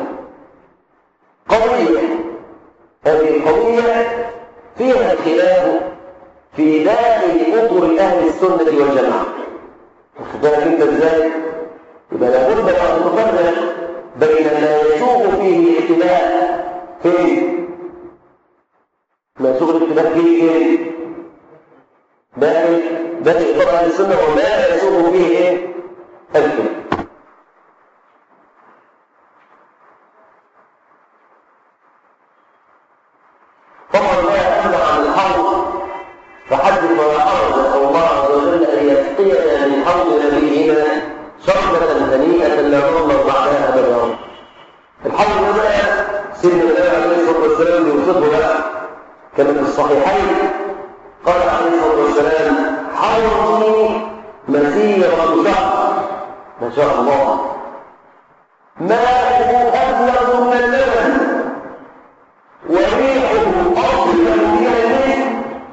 قضية هذه القضية فيها خلاف في داخل اطر اهل السنه والجماعه واخد بالك انت ازاي يبقى لابد ان نفرق بين ما يسوق فيه الاختلاف فين ما يسوق الاختلاف فيه فين داخل داخل اطار اهل السنه وما يسوق فيه ايه الخلاف طبعا لا أمنع عن الحوض فحدث ولا حرج نسأل الله عز وجل أن يسقينا من حوض نبينا شربة هنيئة لا نظلم بعدها أبدا الحوض ده سيدنا النبي عليه الصلاة والسلام يوصفه بقى كما في الصحيحين قال عليه الصلاة والسلام حوضي مسيرة شهر ما شاء الله ماءه أبلغ من اللبن وريحه أطيب من المسك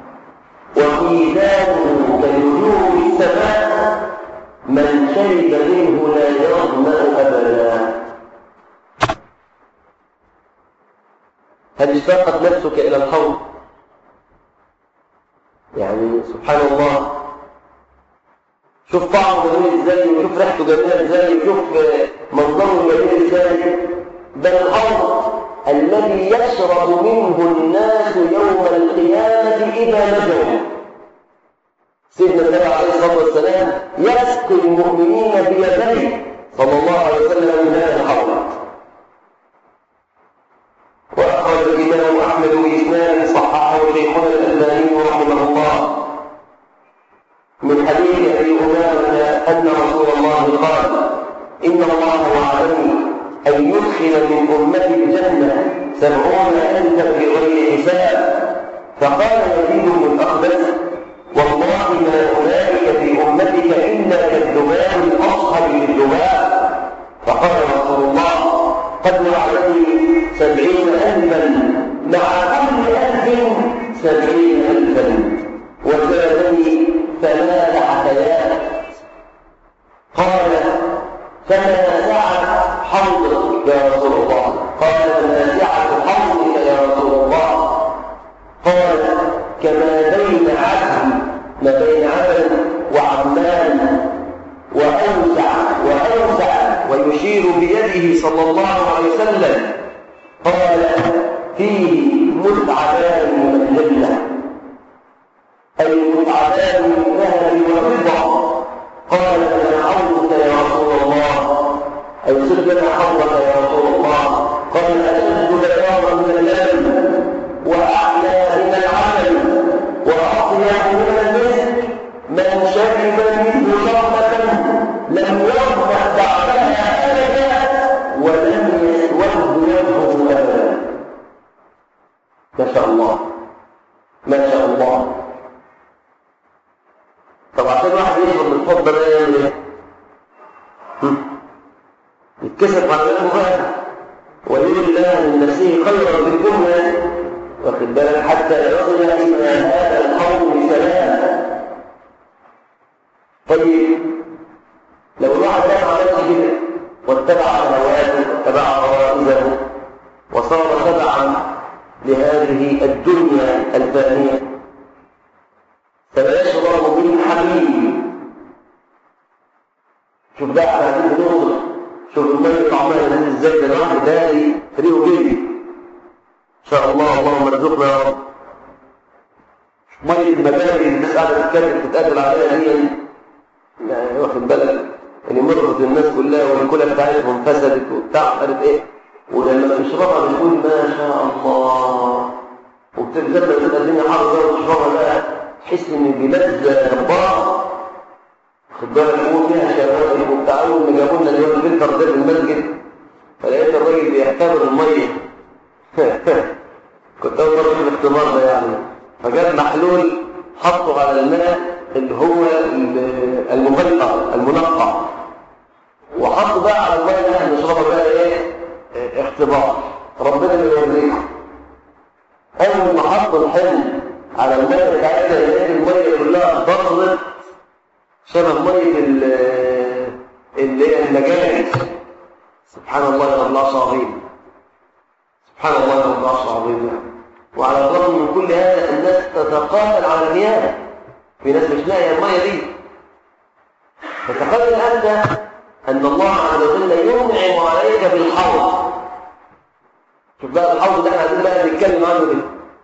وميزانه كنجوم السماء من شرب منه لا يظمأ أبدا هل اشتاقت نفسك إلى الحوض؟ يعني سبحان الله شوف طعمه جميل ازاي وشوف ريحته جميله ازاي وشوف منظره جميل ازاي ده الحوض الذي يشرب منه الناس يوم القيامة إذا نجوا سيدنا النبي عليه الصلاة والسلام يسقي المؤمنين بيديه صلى الله عليه وسلم من هذا الحوض وأخرج الإمام أحمد بإسناد صححه شيخنا الألباني رحمه الله من حديث أبي أمامة أن رسول الله قال إن الله وعدني أن يدخل من أمتي الجنة سبعون ألفا بغير حساب فقال يزيد بن الأخبث والله ما أولئك في أمتك إلا كالذباب الأصهر للذباب فقال رسول الله قد وعدني سبعين ألفا مع كل ألف سبعين ألفا وزادني ثلاث حكايات قال فما سعت حوضك يا رسول الله قال فما سعت حوضك يا رسول الله قال كما بين عدن ما بين عدن وعمان وأوسع وأوسع ويشير بيده صلى الله عليه وسلم قال فيه متعبان من الجنة أي متعبان من ذهب وفضة قال فما حوضك يا رسول الله أي صرت لنا حوضك يا رسول الله قال أشد بياضا من اللبن وأحلى من العمل وأطيب من المسك من شرب منه شربة لم يظمأ بعدها أبدا ولم يسود وجهه أبدا ما شاء الله ما شاء الله طب عشان واحد يشرب من الحب ده يعمل ايه؟ يتكسف على كلامه ولله الله من نفسه خيرا بالجمله واخد بالك حتى يصل الى هذا القول بسلام طيب لو الواحد ده ما عملش كده واتبع هواته واتبع غرائزه وصار تبعا لهذه الدنيا الفانيه فيشرب من حميم شوف بقى احنا عايزين بنوصل شوف المية طعمها لذيذ ازاي ده الواحد داري ريقه جدي ان شاء الله اللهم ارزقنا يا رب مية المباني اللي الناس قاعدة تتكلم تتقاتل عليها دي يعني واخد بالك يعني مرضت الناس كلها والكلى بتاعتهم فسدت وبتاع عارف ايه ولما تشربها بتقول ما شاء الله وبتتزبط تبقى الدنيا حر وتشربها بقى تحس ان بلذة جبارة خد بالك هو فيها شباب وبتاع اول ما جابوا لنا اليوم الفلتر ده في المسجد فلقيت الراجل بيختبر الميه كنت اول مره اشوف الاختبار ده يعني فجاب محلول حطه على الماء اللي هو المغلق المنقع وحطه بقى على الميه اللي احنا بنشربها بقى ايه اختبار ربنا اللي يوريكم اول ما حط الحمل على الميه بتاعتها لقيت الميه كلها ضربت شبه ميه اللي هي المجاري سبحان الله يا الله عظيم سبحان الله يا الله عظيم وعلى الرغم من كل هذا الناس تتقاتل على المياه في ناس مش لاقيه الميه دي فتخيل انت ان الله عز وجل ينعم عليك بالحوض شوف بقى الحوض ده احنا عايزين بقى نتكلم عنه كده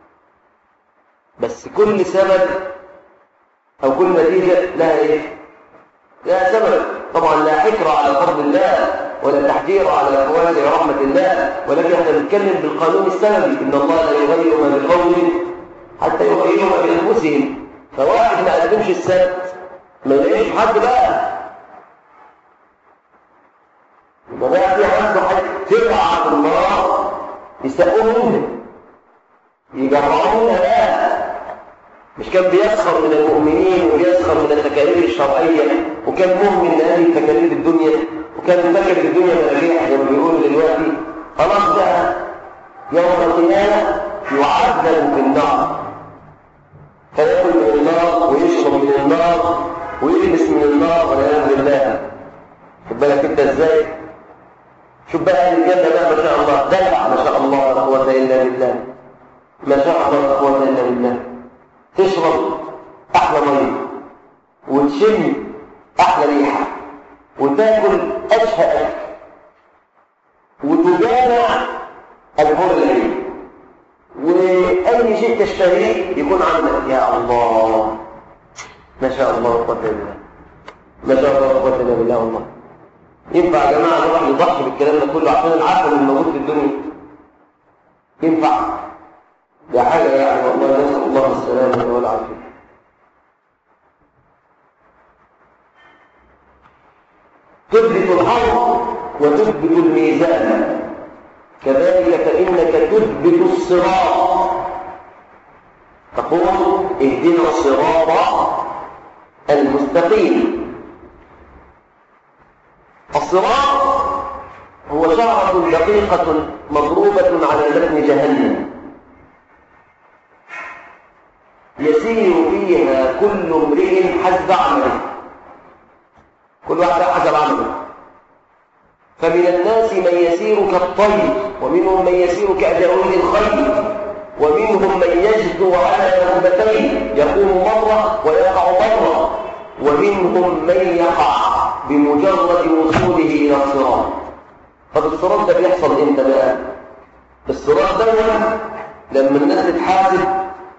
بس كل سبب او كل نتيجه لها ايه لها سبب طبعا لا حكر على فرض الله ولا تحجير على فوائد رحمه الله ولكن احنا بنتكلم بالقانون السببي ان الله لا يغير ما بقوم حتى يغيروا ما بانفسهم فواحد ما قدمش السبت ما يلاقيش حد بقى يبقى بقى في عنده حد تبع في النار يسقوه منه يجرعونا بقى مش كان بيسخر من المؤمنين وبيسخر من التكاليف الشرعيه وكان مؤمن لهذه التكاليف الدنيا وكان فاكر الدنيا مراجيح زي ما بيقولوا دلوقتي خلاص بقى يوم القيامه يعذب في النار فياكل من النار ويشرب من النار ويلبس من النار والعياذ بالله خد بالك انت ازاي شوف بقى اهل الجنه بقى ما شاء الله دلع ما شاء الله لا قوه الا بالله ما شاء الله لا قوه الا بالله تشرب احلى ميه وتشم احلى ريحه وتاكل اشهى اكل وتجامع الحور العين واي شيء تشتهيه يكون عندك يا الله ما شاء الله لا قوه الا بالله ما شاء الله لا قوه الا بالله والله ينفع يا جماعه نروح نضحي بالكلام ده كله عشان العفو اللي موجود في الدنيا ينفع ده حاجه يعني والله نسال الله السلامه والعافيه تثبت الحظ وتثبت الميزان كذلك فانك تثبت الصراط تقول اهدنا الصراط المستقيم الصراط هو شعرة دقيقة مضروبة على متن جهنم يسير فيها كل امرئ حسب عمله كل واحد حسب عمله فمن الناس من يسير كالطير ومنهم من يسير كأجرون الخيل ومنهم من يجدو على ركبتيه يقوم مرة ويقع مرة ومنهم من يقع بمجرد وصوله إلى الصراط طب الصراط ده بيحصل امتى بقى الصراط ده لما الناس تتحاسب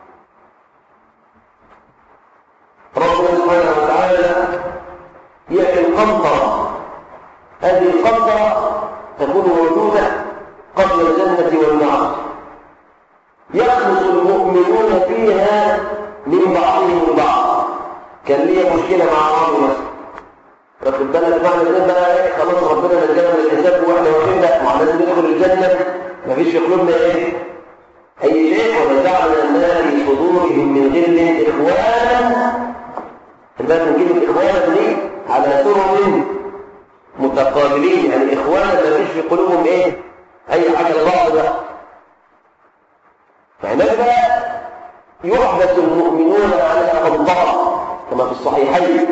ربنا سبحانه وتعالى يأتي القنطرة هذه القنطرة تكون موجودة قبل الجنة والنار يخلص المؤمنون فيها من بعضهم البعض كان ليا مشكلة مع بعض مثلا واخد بالك معنى كده بقى ايه خلاص ربنا نجانا من الحساب واحنا واقفين لا ما لازم ندخل الجنه مفيش في قلوبنا ايه اي شيء ونزعنا ما في صدورهم من غل اخوانا الباب من كلمه اخوانا دي على سرر متقابلين يعني اخوانا ما فيش في قلوبهم ايه اي حاجه لبعض ده فهناك بقى يحدث المؤمنون على قنطره كما في الصحيحين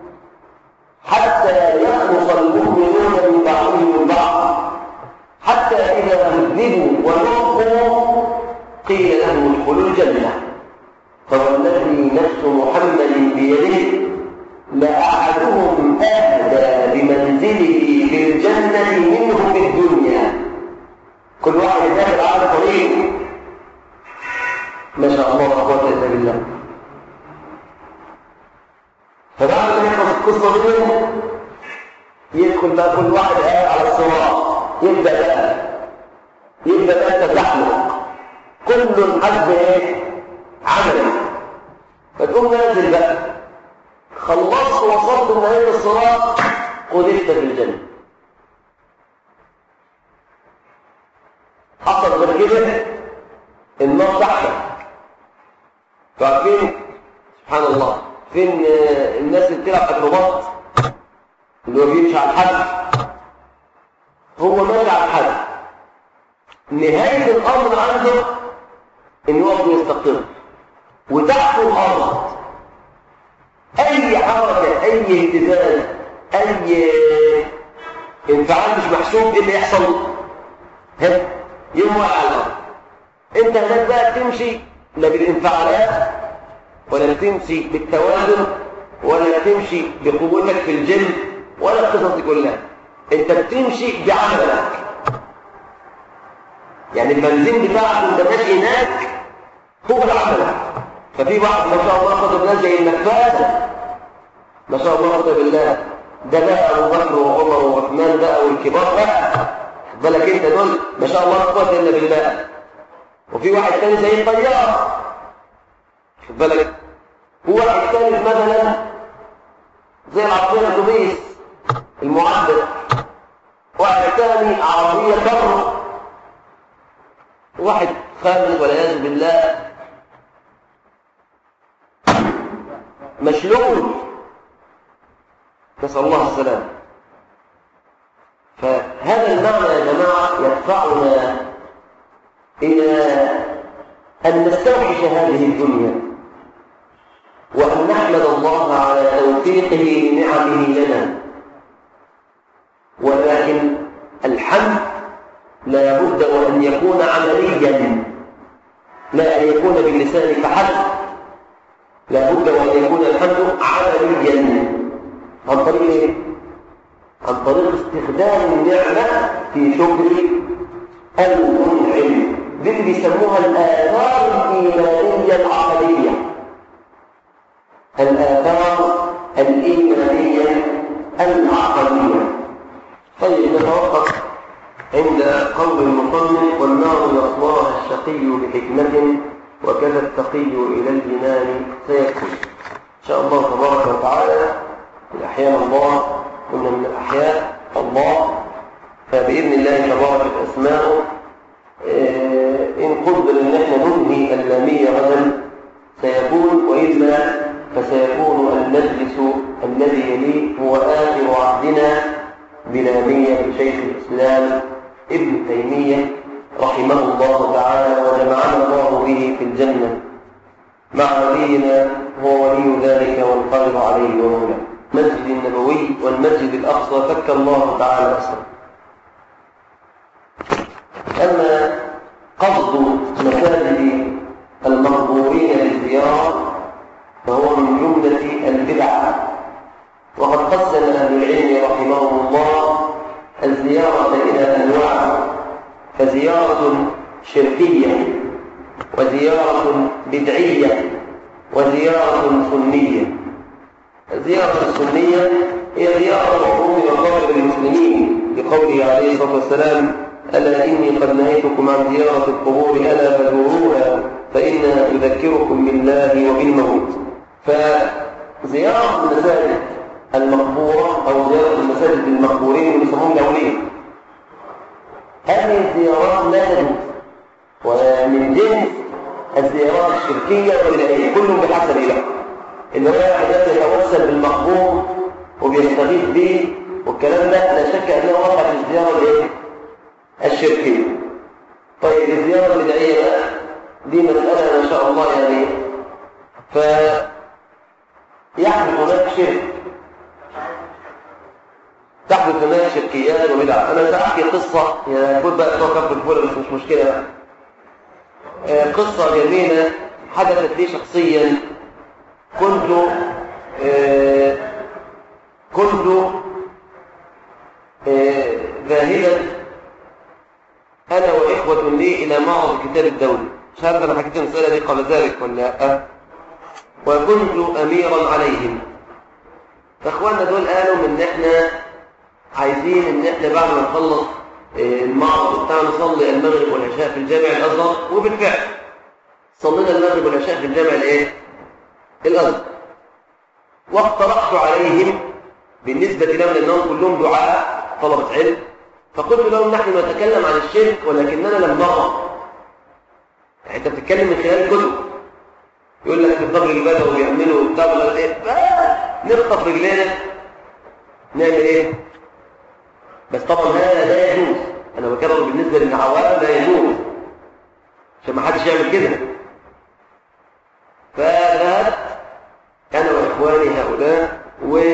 حتى يخلص المؤمنون من بعضهم البعض حتى إذا كذبوا ونقوا قيل لهم ادخلوا الجنة فوالذي نفس محمد بيده لأحدهم أهدى بمنزله في الجنة منه في الدنيا كل واحد داخل على طريق ما شاء الله لا قوة إلا بالله فبعد ما يخلص القصه دي يدخل بقى كل واحد قاعد على الصراط يبدا بقى يبدا بقى تزحلق كل حسب ايه عمله فتقوم نازل بقى خلصت وصلت لنهايه الصراط قذفت في الجنه حصل غير كده النار تحتك فعارفين سبحان الله فين الناس اللي بتلعب اكروبات اللي هو بيمشي على الحد هو ماشي على الحد نهاية الأمر عنده إنه يقف ويستقر وتحته الأرض أي حركة أي اهتزاز أي انفعال مش محسوب إيه اللي يحصل؟ ها يوم على الأرض انت هناك بقى تمشي لا بالانفعالات ولا تمشي بالتوازن ولا تمشي بقوتك في الجن ولا القصص دي كلها انت بتمشي بعملك يعني البنزين بتاعك وانت ماشي هناك هو العمل ففي واحد ما شاء الله خطب ناس زي النفاذ ما شاء الله خطب بالله ده بقى ابو بكر وعمر وعثمان بقى والكبار بقى خد بالك انت دول ما شاء الله لا قوه الا بالله وفي واحد تاني زي الطيار خد بالك هو واحد ثالث مثلا زي العربيه الاتوبيس المعدل واحد ثاني عربيه كر واحد خامس والعياذ بالله مشلول نسأل الله السلام فهذا المعنى يا جماعة يدفعنا إلى أن نستوحش هذه الدنيا وأن نحمد الله على توفيقه لنعمه لنا ولكن الحمد لا بد وأن يكون عمليا لا أن يكون باللسان فحسب لا بد وأن يكون الحمد عمليا عن طريق ايه؟ عن طريق استخدام النعمة في شكر المنعم دي اللي بيسموها الآثار الإيمانية العقلية الآثار الإيمانية العقلية طيب نتوقف عند قول المصنف والنار يصلاها الشقي بحكمة وكذا التقي إلى الجنان سيكون إن شاء الله تبارك وتعالى من أحيان الله كنا من الأحياء الله فبإذن الله تبارك أسماؤه إن قدر إن احنا ننهي اللامية غدا سيكون وإلا فسيكون المجلس الذي يليه هو آخر عهدنا بلامية شيخ الإسلام ابن تيمية رحمه الله تعالى وجمعنا الله به في الجنة مع ولينا هو ولي ذلك والقادر عليه ومولاه مسجد النبوي والمسجد الأقصى فك الله تعالى أسره أما قصد مساجد المقبورين للزيارة فهو من جملة البدع وقد قسم أهل العلم رحمهم الله الزيارة إلى أنواع فزيارة شركية وزيارة بدعية وزيارة سنية الزيارة السنية هي زيارة عموم مقابر المسلمين لقوله عليه الصلاة والسلام ألا إني قد نهيتكم عن زيارة القبور ألا فزوروها فإنها تذكركم بالله وبالموت فزيارة المساجد المقبورة أو زيارة المساجد المقبورين اللي يسمون دولين هذه الزيارات لا تجوز ومن جنس الزيارات الشركية والبدعية كل بحسب له إن هو واحد يتوسل بالمقبور وبيستغيث به والكلام ده لا شك أنه وقع في الزيارة الايه؟ الشركية طيب الزيارة البدعية بقى دي مسألة ما شاء الله يعني ف يحدث هناك شرك تحدث هناك شركيات وبدع انا ساحكي قصه يا كنت بقى بتوع كفر الفول بس مش مشكله بقى آه قصه جميله حدثت لي شخصيا كنت آه كنت آه ذاهبا انا واخوه لي الى معرض الكتاب الدولي مش عارف انا حكيت المساله دي قبل ذلك ولا لا وكنت اميرا عليهم فاخواننا دول قالوا ان احنا عايزين ان احنا بعد ما نخلص المعرض بتاعنا نصلي المغرب والعشاء في الجامع الازهر وبالفعل صلينا المغرب والعشاء في الجامع الايه الازهر واقترحت عليهم بالنسبه لهم لانهم كلهم دعاء طلبه علم فقلت لهم نحن نتكلم عن الشرك ولكننا لم نرى يعني انت بتتكلم من خلال الكتب يقول لك في الظهر البدوي بيعملوا بتاع ايه نخطف رجلينا نعمل ايه بس طبعا هذا لا يجوز انا بكرر بالنسبه للعوام لا يجوز عشان ما حدش يعمل كده فذهبت انا واخواني هؤلاء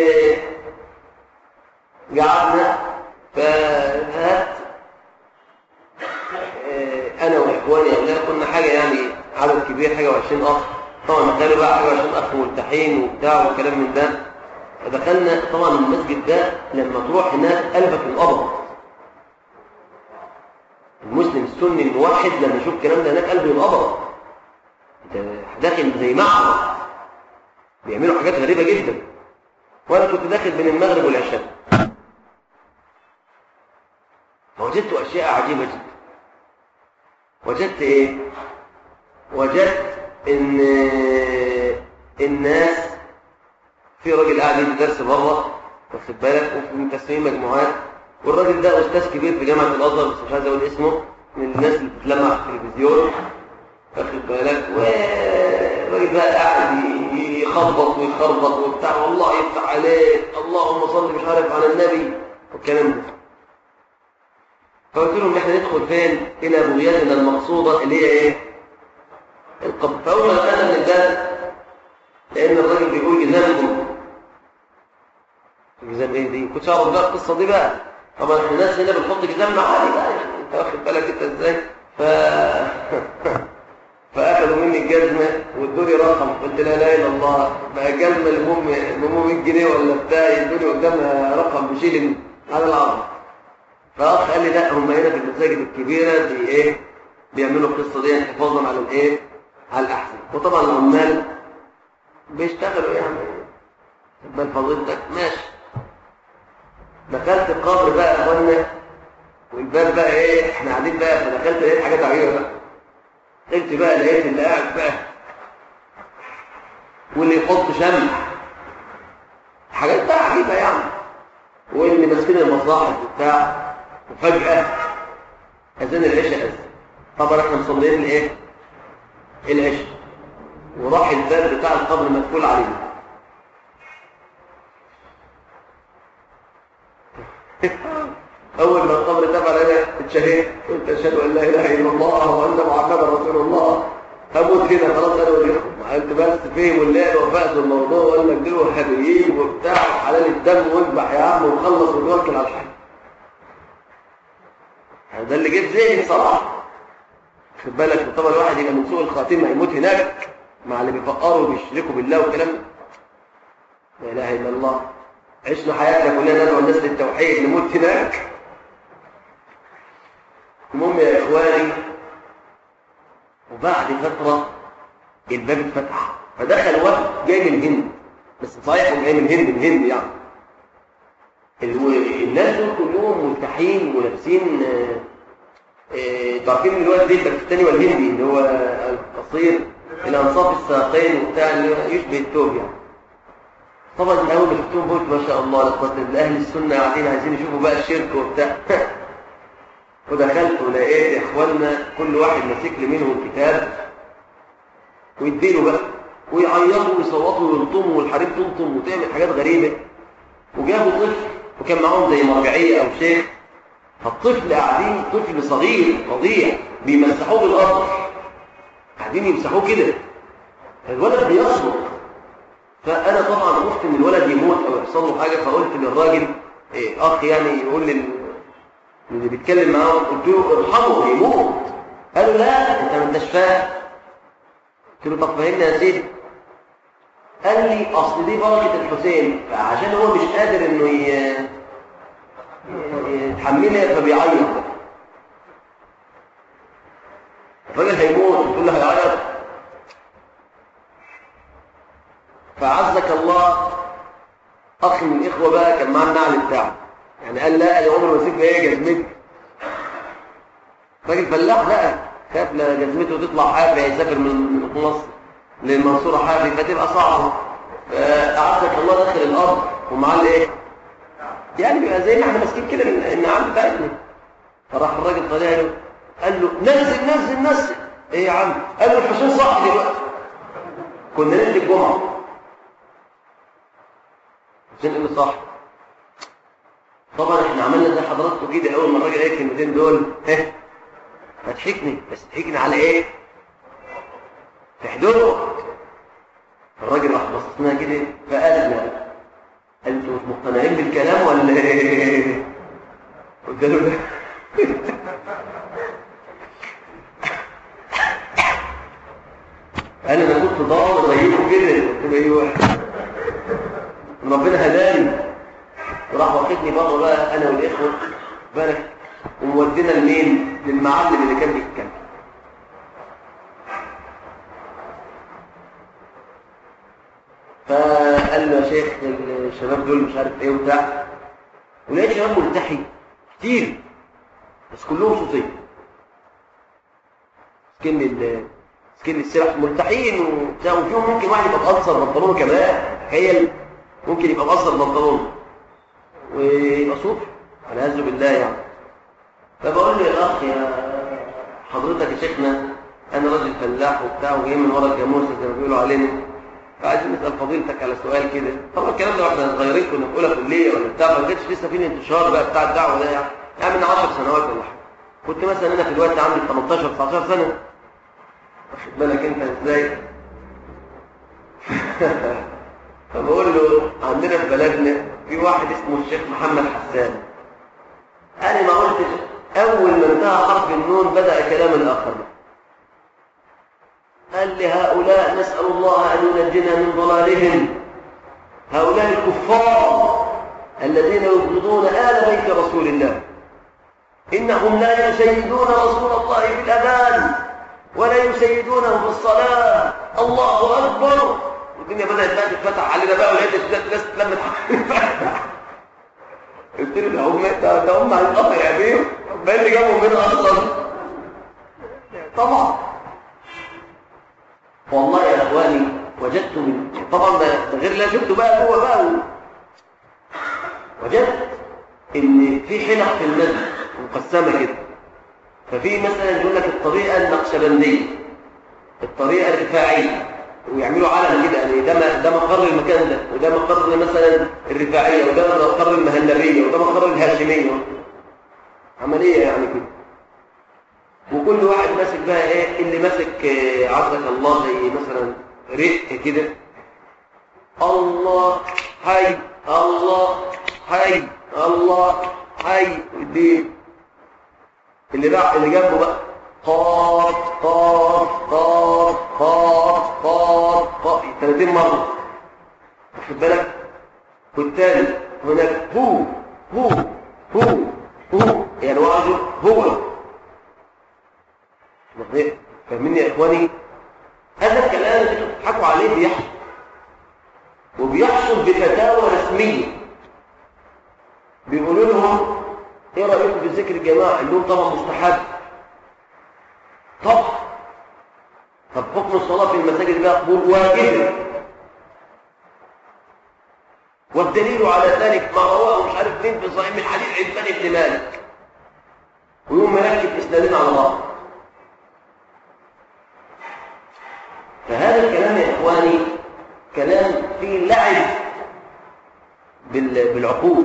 وقعدنا فذهبت انا واخواني هؤلاء كنا تخيلوا بقى حاجه عشان اخ ملتحين وبتاع وكلام من ده فدخلنا طبعا المسجد ده لما تروح هناك قلبك القبض المسلم السني الموحد لما يشوف الكلام ده هناك قلبه ينقبض انت داخل زي معبد بيعملوا حاجات غريبه جدا وانا كنت داخل بين المغرب والعشاء فوجدت اشياء عجيبه جدا وجدت ايه وجدت ان الناس في راجل قاعد يدي درس بره واخد بالك وفي متسمين مجموعات والراجل ده استاذ كبير في جامعه الازهر بس مش عايز اقول اسمه من الناس اللي بتتلمع في التلفزيون واخد بالك والراجل بقى قاعد يخبط ويخربط وبتاع والله يفتح عليك اللهم صل مش عارف على النبي والكلام ده فقلت لهم احنا ندخل فين الى بغيتنا المقصوده اللي هي ايه القبر فاول ما دخلنا من الباب لان الراجل بيقول جزامكم جزام ايه دي كنت اعرف بقى القصه دي بقى طبعا احنا الناس هنا بنحط جزامنا عادي بقى يعني انت واخد بالك انت ازاي ف فاخذوا مني الجزمه وادوا لي رقم قلت لا اله الا الله بقى الجزمه اللي بهم 100 جنيه ولا بتاع يدوا لي قدامها رقم بشيل على العرض فاخ قال لي لا هم هنا في المساجد الكبيره دي ايه بيعملوا القصه دي حفاظا على الايه على الاحسن وطبعا العمال بيشتغلوا يعني بل فضيلتك ماشي دخلت القبر بقى يا اخوانا والباب بقى ايه احنا قاعدين بقى فدخلت لقيت حاجات عجيبه بقى قلت بقى لقيت اللي قاعد بقى واللي يحط شمع حاجات بقى عجيبه يعني واللي ماسكين المصاحف وبتاع وفجاه اذان العشاء اذن طبعا احنا مصلين الايه العشاء وراح الباب بتاع القبر مقفول علينا اول ما القبر تفعل انا اتشهدت قلت اشهد ان لا اله الا الله وان محمدا رسول الله هموت كده خلاص انا وليكم قلت بس فهم الليل وفقت الموضوع وقال لك دول وهابيين وبتاع حلال الدم واذبح يا عم وخلص وتوكل على الحي ده اللي جه في ذهني صراحه خد بالك طبعا الواحد يبقى من سوء الخاتمه يموت هناك مع اللي بيفقروا وبيشركوا بالله والكلام لا اله الا الله عشنا حياتنا كلنا ندعو الناس للتوحيد نموت هناك المهم يا اخواني وبعد فتره الباب اتفتح فدخل واحد جاي من الهند بس صحيح جاي من الهند من الهند يعني الناس دول كلهم ملتحين ولابسين تعرفين الواد دي الباكستاني والهندي اللي هو القصير الانصاف الساقين وبتاع اللي يشبه التوب يعني طبعا اول ما شفتهم قلت ما شاء الله لقد اهل السنه قاعدين عايزين يشوفوا بقى الشرك وبتاع ودخلت ولقيت اخواننا كل واحد ماسك لي منهم كتاب ويديله بقى ويعيطوا ويصوتوا ويلطموا والحريم تلطم وتعمل حاجات غريبه وجابوا طفل وكان معاهم زي مرجعيه او شيخ فالطفل قاعدين طفل صغير رضيع بيمسحوه بالارض قاعدين يمسحوه كده الولد بيصرخ فانا طبعا خفت ان الولد يموت او يحصل له حاجه فقلت للراجل إيه اخ يعني يقول لي اللي بيتكلم معاه قلت له ارحمه يموت قالوا لا انت ما انتش فاهم قلت له طب فهمني يا سيدي قال لي اصل دي بركه الحسين فعشان هو مش قادر انه يتحملها فبيعيط الراجل هيموت تقول له هيعيط فعزك الله اخ من الاخوه بقى كان معاه النعل بتاعه يعني قال لا انا عمري ما سيب ايه جزمتي راجل فلاح بقى خاف لا جزمته تطلع حافي هيسافر من مصر للمنصوره حافي فتبقى صعبه فعزك الله داخل الارض ومعاه الايه يعني بيبقى زي ما احنا ماسكين كده النعام بتاعتنا فراح الراجل طالع له قال له نزل نزل نزل ايه يا عم قال له الحسين صح دلوقتي كنا ننزل الجمعه حسين قال له صح طبعا احنا عملنا زي حضراتكم كده اول ما الراجل قال الكلمتين دول ها هتحكني بس تحكني على ايه في حدوده الراجل راح بصص لنا كده فقال لنا انتوا مش مقتنعين بالكلام ولا ايه قلت له لا قال انا كنت ضال زيكم كده قلت له ايوه ربنا هداني وراح واخدني بره بقى انا والاخوه بالك ومودينا لمين للمعلم اللي كان بيتكلم فقال له يا شيخ الشباب دول مش عارف ايه وبتاع ولقيت شباب ملتحي كتير بس كلهم صوفيه سكن ال سكن السلاح ملتحين وبتاع وفيهم ممكن واحد يبقى مقصر بنطلونه كمان تخيل ممكن يبقى مقصر بنطلونه ويبقى صوفي والعياذ بالله يعني فبقول له يا اخ يا حضرتك يا شيخنا انا راجل فلاح وبتاع وجاي من ورا الجاموسه زي ما بيقولوا علينا فعايزين نسال فضيلتك على سؤال كده طبعا الكلام ده واحنا صغيرين كنا في اولى كليه ولا بتاع ما كانش لسه في انتشار بقى بتاع الدعوه ده يعني يعني من 10 سنوات ولا حاجه كنت مثلا انا في الوقت عندي 18 19 سنه واخد بالك انت ازاي فبقول له عندنا في بلدنا في واحد اسمه الشيخ محمد حسان انا ما قلتش اول ما انتهى حرف النون بدا كلام الاخر قال لي هؤلاء نسال الله ان ينجنا من ضلالهم هؤلاء الكفار الذين يبغضون ال بيت رسول الله انهم لا يسيدون رسول الله في الاذان ولا يسيدونه في الصلاه الله اكبر والدنيا بدات بقى تتفتح علينا بقى ولقيت الناس اتلمت قلت له ده هم ده هم على القطر يا بيه ما اللي جابهم هنا اصلا طبعا والله يا اخواني وجدت من طبعا ده غير اللي شفته بقى جوه بقى وجدت ان في حلق في المسجد مقسمه كده ففي مثلا يقول لك الطريقه النقشبنديه الطريقه الرفاعيه ويعملوا علم كده يعني ده ده مقر المكان ده وده مقر مثلا الرفاعيه وده مقر المهلبيه وده مقر الهاشميه عمليه يعني كده وكل واحد ماسك بقى ايه اللي ماسك عزك الله زي مثلا رق كده الله حي الله حي الله حي دي اللي بقى اللي جنبه بقى قاف قاف قاف قاف قاف قاف 30 مرة واخد بالك والتاني هناك هو هو هو هو يعني واحد هو فاهمين يا اخواني هذا الكلام اللي بتضحكوا عليه بيحصل وبيحصل بفتاوى رسميه بيقولوا لهم ايه رايكم في ذكر الجماعه اللي طبعا مستحب طب طب حكم الصلاة في المساجد بقى قبول واجب والدليل على ذلك ما رواه مش عارف مين في صحيح من حديث عثمان بن مالك ويوم مركب اسنادين على بعض فهذا الكلام يا اخواني كلام فيه لعب بالعقول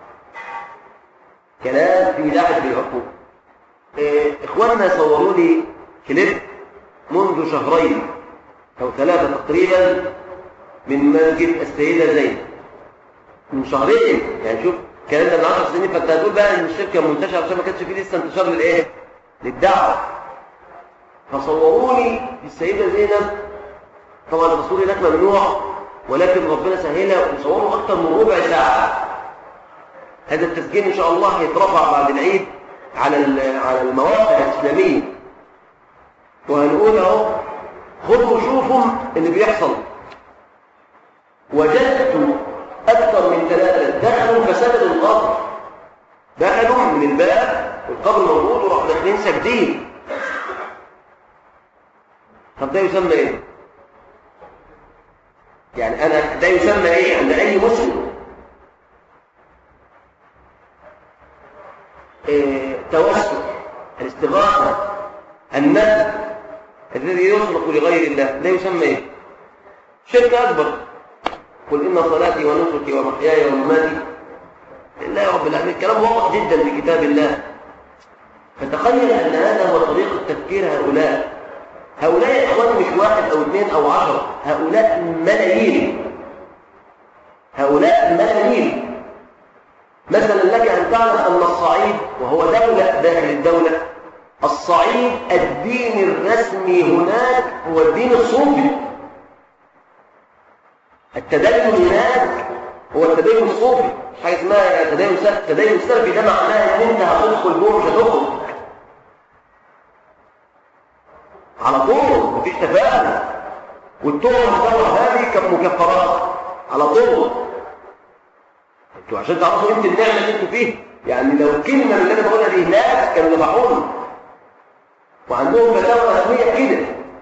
كلام فيه لعب بالعقول إيه اخواننا صوروا لي كليب منذ شهرين أو ثلاثة تقريبا من مسجد السيدة زينب من شهرين يعني شوف الكلام ده من 10 سنين فانت هتقول بقى ان الشركه منتشره عشان ما كانش فيه لسه انتشار للايه؟ للدعوه فصوروني السيده زينب طبعا التصوير هناك ممنوع ولكن ربنا سهلها وصوروا اكثر من ربع ساعه هذا التسجيل ان شاء الله هيترفع بعد العيد على على المواقع الاسلاميه وهنقول اهو خذوا شوفوا اللي بيحصل وجدت اكثر من ثلاثه دخلوا فسدوا القبر دخلوا من الباب والقبر موجود وراحوا داخلين ساجدين طب ده يسمى ايه يعني انا ده يسمى ايه عند اي مسلم إيه توسل الاستغاثه الندب الذي يطلق لغير الله ده يسمى ايه شرك اكبر قل ان صلاتي ونسكي ومحياي ومماتي لله رب العالمين الكلام واضح جدا في كتاب الله فتخيل ان هذا هو طريقه تفكير هؤلاء هؤلاء يا اخواني مش واحد او اثنين او عشرة هؤلاء ملايين هؤلاء ملايين مثلا لك ان تعلم ان الصعيد وهو دولة داخل الدولة الصعيد الدين الرسمي هناك هو الدين الصوفي التدين هناك هو التدين الصوفي مش حاجه اسمها تدين سلفي التدين السلفي ده معناه ان انت هتدخل جوه مش هتخرج على طول مفيش تفاهم والتهم بتاع هذه مكفرات على طول انتوا عشان تعرفوا انت النعمه اللي انتوا فيها يعني لو كلمه من اللي انا بقولها دي لا كانوا ذبحونا وعندهم فتاوى رسميه كده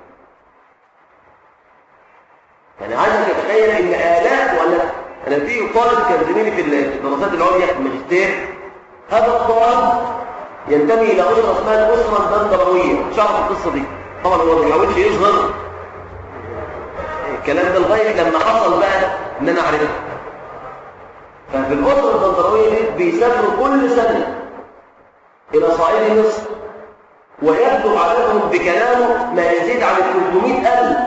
انا عايزك تتخيل ان الاف وانا انا في طالب كان زميلي في الدراسات العليا في الماجستير هذا الطالب ينتمي الى اسره اسمها الاسره البندرويه مش عارف القصه دي طبعا هو ما بيحاولش يظهر الكلام ده لغايه لما حصل بقى ان انا عرفت ففي الاسره البندرويه دي بيسافروا كل سنه الى صعيد مصر ويبدو عددهم بكلامه ما يزيد عن 300000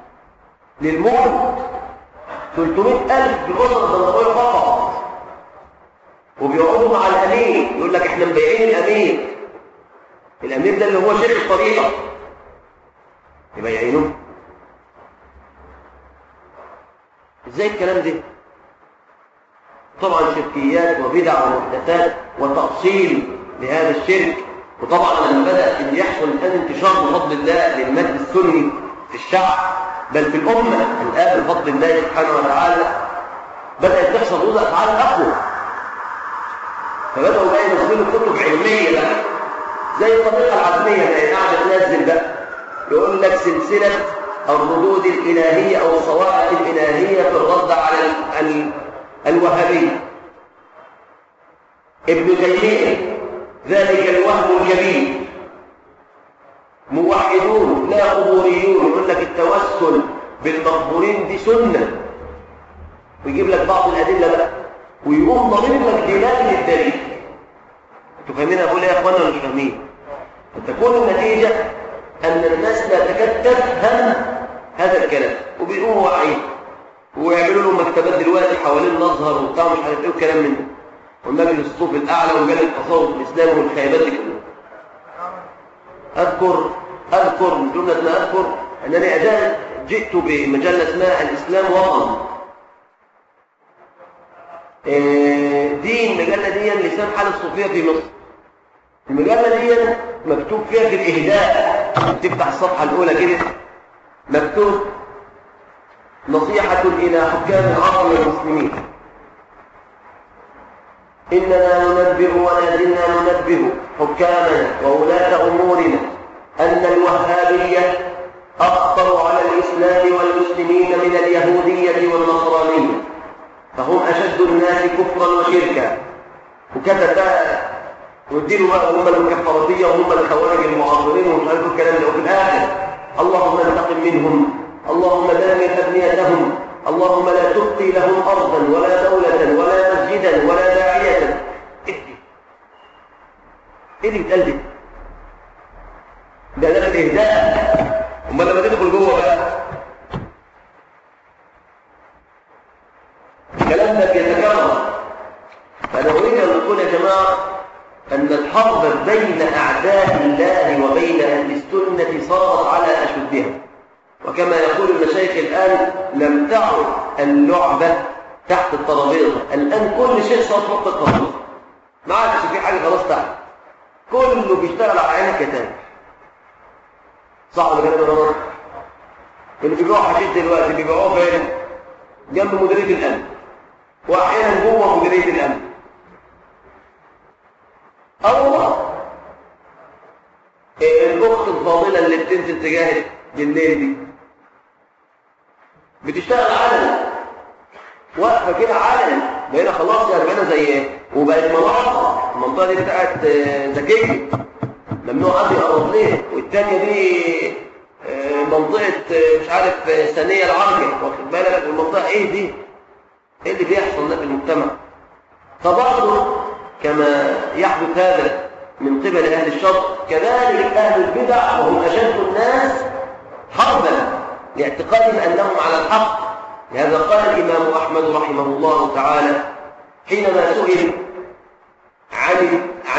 للموت 300000 في الاسره البندرويه فقط وبيقعدوا مع الامير يقول لك احنا مبيعين الامير الامير ده اللي هو شيخ الطريقه يبقى يعينه ازاي الكلام ده طبعا شركيات وبدع ومحدثات وتأصيل لهذا الشرك وطبعا لما بدأ ان يحصل الان انتشار بفضل الله للمد السني في الشعب بل في الأمة الآن بفضل الله سبحانه وتعالى بدأت تحصل ردود أفعال أقوى فبدأوا بقى ينزلوا كتب علمية بقى زي الطريقة العزمية اللي قاعدة تنزل بقى يقول لك سلسلة الردود الإلهية أو الصواعق الإلهية في الرد على ال ال الوهابية ابن تيمية ذلك الوهم الكبير موحدون لا قبوريون يقول لك التوسل بالمقبورين دي سنة ويجيب لك بعض الأدلة بقى ويقوم ضمن لك دلالة الدليل انتوا فاهمين اقول ايه يا اخوانا ولا مش فاهمين فتكون النتيجة أن الناس لا تكاد تفهم هذا الكلام وبيقوموا واعيين ويعملوا لهم مكتبات دلوقتي حوالين الازهر وبتاع مش عارف ايه والكلام من ده والمجلس الصوف الاعلى ومجال التصوف الاسلامي والخيبات دي كلها اذكر اذكر من جمله ما اذكر انني اجل جئت بمجله اسمها الاسلام وطن دي المجله دي لسان حال الصوفيه في مصر المجله دي مكتوب فيها في الاهداء تفتح الصفحه الاولى كده مكتوب نصيحة إلى حكام العرب والمسلمين إننا ننبه ولا زلنا ننبه حكامنا وولاة أمورنا أن الوهابية أخطر على الإسلام والمسلمين من اليهودية والنصرانية فهم أشد الناس كفرا وشركا وكتب بقى واديله بقى هم المكفراتية وهم الخوارج المعاصرين ومش عارف الكلام ده وفي الآخر اللهم انتقم منهم اللهم دامر أبنيتهم اللهم لا تبقي لهم أرضا ولا دولة ولا مسجدا ولا داعية اهدي ايه اللي بتقال دي ده ده الإهداء امال لما تدخل جوه بقى الكلام ده بيتكرر فأنا أريد أن أقول يا جماعة أن الحرب بين أعداء الله وبين أهل السنة صارت على أشدها وكما يقول المشايخ الآن لم تعد اللعبة تحت الترابيزة الآن كل شيء صار فوق الترابيزة ما عادش في حاجة خلاص تحت كله بيشتغل على عينك يا تاني صح ولا كلام الرمض اللي بيبيعوا حشيش دلوقتي بيبيعوه فين جنب مديرية الأمن وأحيانا جوه مديرية الأمن الله الأخت الفاضلة اللي بتنزل تجاهد بالليل دي بتشتغل علني واقفه كده علني بقينا خلاص يعني بقينا زي ايه وبقت مناطق المنطقه دي بتاعت ذكيه ممنوع حد يقرب ليه والثانيه دي منطقه مش عارف ثانيه العرجه واخد بالك والمنطقه ايه دي ايه اللي بيحصل ده في المجتمع فبرضه كما يحدث هذا من قبل اهل الشر كذلك اهل البدع وهم اشد الناس حربا لاعتقادهم أنهم على الحق لهذا قال الإمام أحمد رحمه الله تعالى حينما سئل عن عن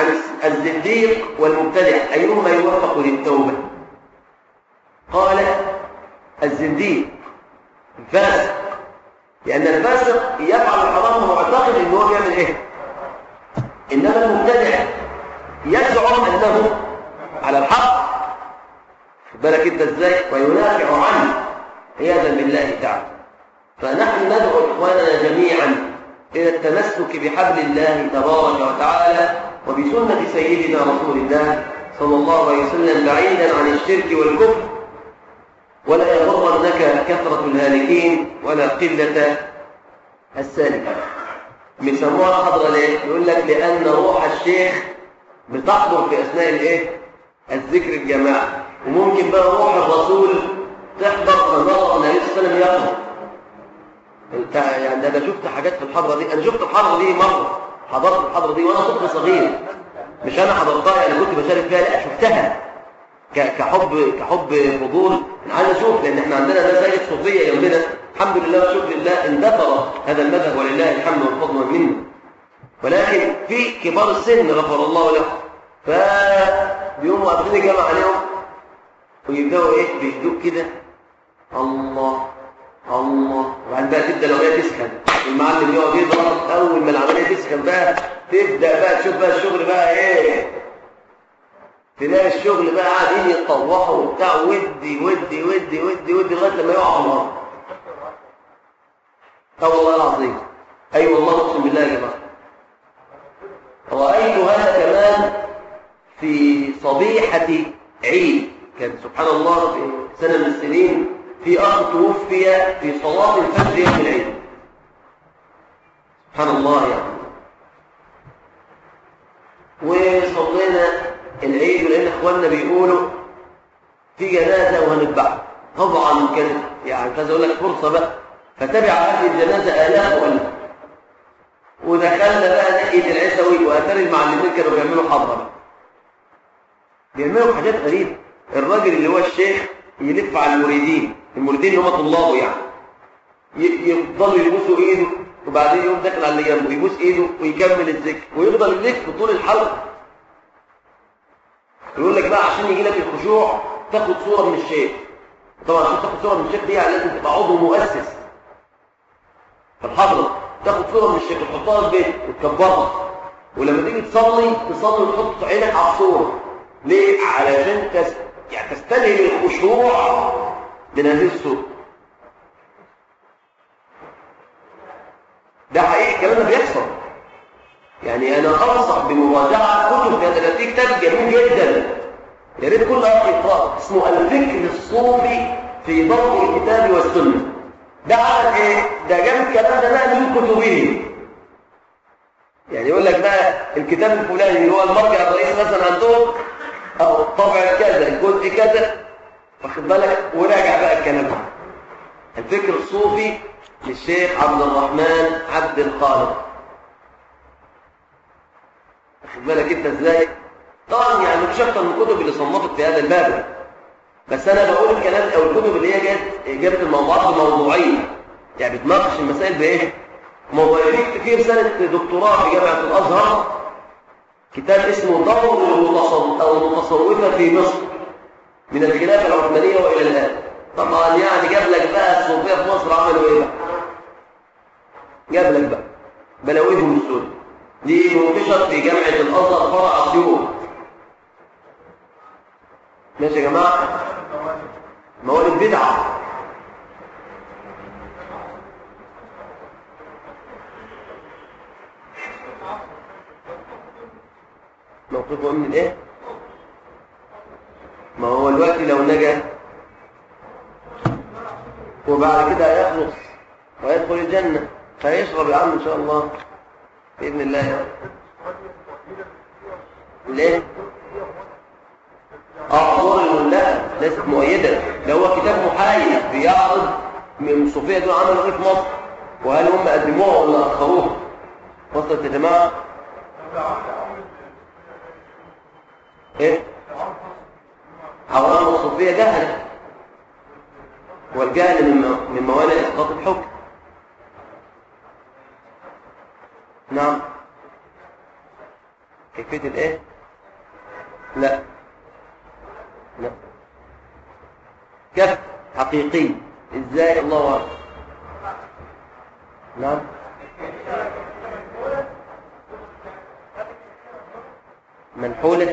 الزنديق والمبتدع أيهما يوفق للتوبة قال الزنديق الفاسق لأن الفاسق يفعل الحرام ومعتقد أنه هو بيعمل إيه إنما المبتدع يزعم أنه على الحق بالك أنت إزاي وينافع عنه عياذا بالله تعالى فنحن ندعو إخواننا جميعا إلى التمسك بحبل الله تبارك وتعالى وبسنة سيدنا رسول الله صلى الله عليه وسلم بعيدا عن الشرك والكفر ولا يغرنك كثرة الهالكين ولا قلة السالكين بيسموها حضرة ليه؟ يقول لك لأن روح الشيخ بتحضر في أثناء الإيه؟ الذكر الجماعي وممكن بقى روح الرسول تحضر فنرى النبي صلى الله عليه وسلم يحضر انت يعني انا شفت حاجات في الحضره دي انا شفت الحضره دي مره حضرت الحضره دي وانا طفل صغير مش انا حضرتها يعني كنت بشارك فيها لا شفتها كحب كحب فضول انا عايز اشوف لان احنا عندنا مساجد صوفيه جنبنا الحمد لله وشكر لله اندثر هذا المذهب ولله الحمد والفضل والمنه ولكن في كبار السن غفر الله له فبيقوموا واقفين الجامع عليهم ويبداوا ايه بيهدوك كده الله الله وبعد بقى تبدا العمليه تسخن المعلم يقعد يضرب اول ما العمليه تسخن بقى تبدا بقى تشوف بقى الشغل بقى ايه تلاقي الشغل بقى قاعدين يتطوحوا وبتاع ودي ودي ودي ودي ودي لغايه لما يقعوا على الارض اه والله العظيم اي أيوة والله اقسم بالله يا جماعه رايت هذا كمان في صبيحه عيد كان سبحان الله في سنه من السنين في اخ توفي في صلاه الفجر يوم العيد سبحان الله يعني وصلينا العيد ولان اخواننا بيقولوا في جنازه وهنتبعها طبعا كانت يعني عايز اقول لك فرصه بقى فتبع هذه الجنازه الاف والف ودخلنا بقى ناحيه العسوي واثار المعلمين كانوا بيعملوا حضره بقى بيعملوا حاجات غريبه الراجل اللي هو الشيخ يلف على المريدين المريدين اللي هم طلابه يعني يفضلوا يبوسوا ايده وبعدين يقوم داخل على اللي جنبه يبوس ايده ويكمل الذكر ويفضل يلف طول الحلقه يقول لك بقى عشان يجي لك الخشوع تاخد صوره من الشيخ طبعا عشان تاخد صوره من الشيخ دي يعني لازم تبقى عضو مؤسس في الحضره تاخد صوره من الشيخ وتحطها في البيت وتكبرها ولما تيجي تصلي تصلي وتحط عينك على الصوره ليه علشان تس... يعني تستلهم الخشوع من هذه الصوره ده حقيقي الكلام ده بيحصل يعني انا انصح بمراجعه كتب هذا في كتاب جميل جدا يا ريت كل اخ يقراه اسمه الفكر الصوفي في ضوء الكتاب والسنه ده عمل ايه ده جاب الكلام ده بقى من كتبه يعني يقول لك بقى الكتاب الفلاني اللي هو المرجع الرئيسي مثلا عندهم او طبع كذا الجزء كذا واخد بالك وراجع بقى الكلام ده الفكر الصوفي للشيخ عبد الرحمن عبد الخالق واخد بالك انت ازاي طبعا يعني مش اكتر من الكتب اللي صنفت في هذا الباب بس انا بقول الكلام او الكتب اللي هي جت جابت الموضوعات بموضوعيه يعني بتناقش المسائل بايه موضوعيه في رساله دكتوراه في جامعه الازهر كتاب اسمه دور المتصوف او المتصوفه في مصر من الخلافه العثمانيه والى الان طبعا يعني جاب لك بقى الصوفيه في مصر عملوا ايه بقى جاب لك بقى بلاويهم السود دي منتشر في جامعه الازهر فرع اسيوط ماشي يا جماعه موالد بدعه موقفه من الايه ما هو الوقت لو نجا وبعد كده هيخلص ويدخل الجنة فيشرب يا عم ان شاء الله بإذن الله يا رب ليه اه صور لا ليست مؤيدة ده هو كتاب محايد بيعرض من الصوفية دول عملوا ايه في مصر وهل هم قدموها ولا اخروها وصلت يا جماعه ايه عوام الصوفيه جهل والجهل من من موانع اسقاط الحكم نعم كيفيه الايه لا لا كف حقيقي ازاي الله اعلم نعم منحولة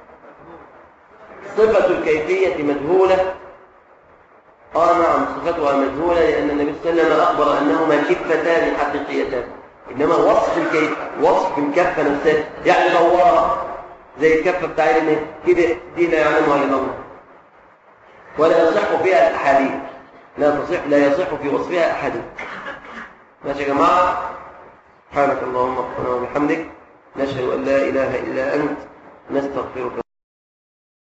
صفة الكيفية مجهولة آه نعم صفتها مجهولة لأن النبي صلى الله عليه وسلم أخبر أنهما كفتان حقيقيتان إنما وصف الكيف وصف الكفة نفسها يعني دوارة زي الكفة بتاع إن كده دي لا يعلمها إلا الله ولا يصح فيها الأحاديث لا تصح لا يصح في وصفها أحاديث ماشي يا جماعة سبحانك اللهم ربنا وبحمدك نشهد أن لا إله إلا أنت نستغفرك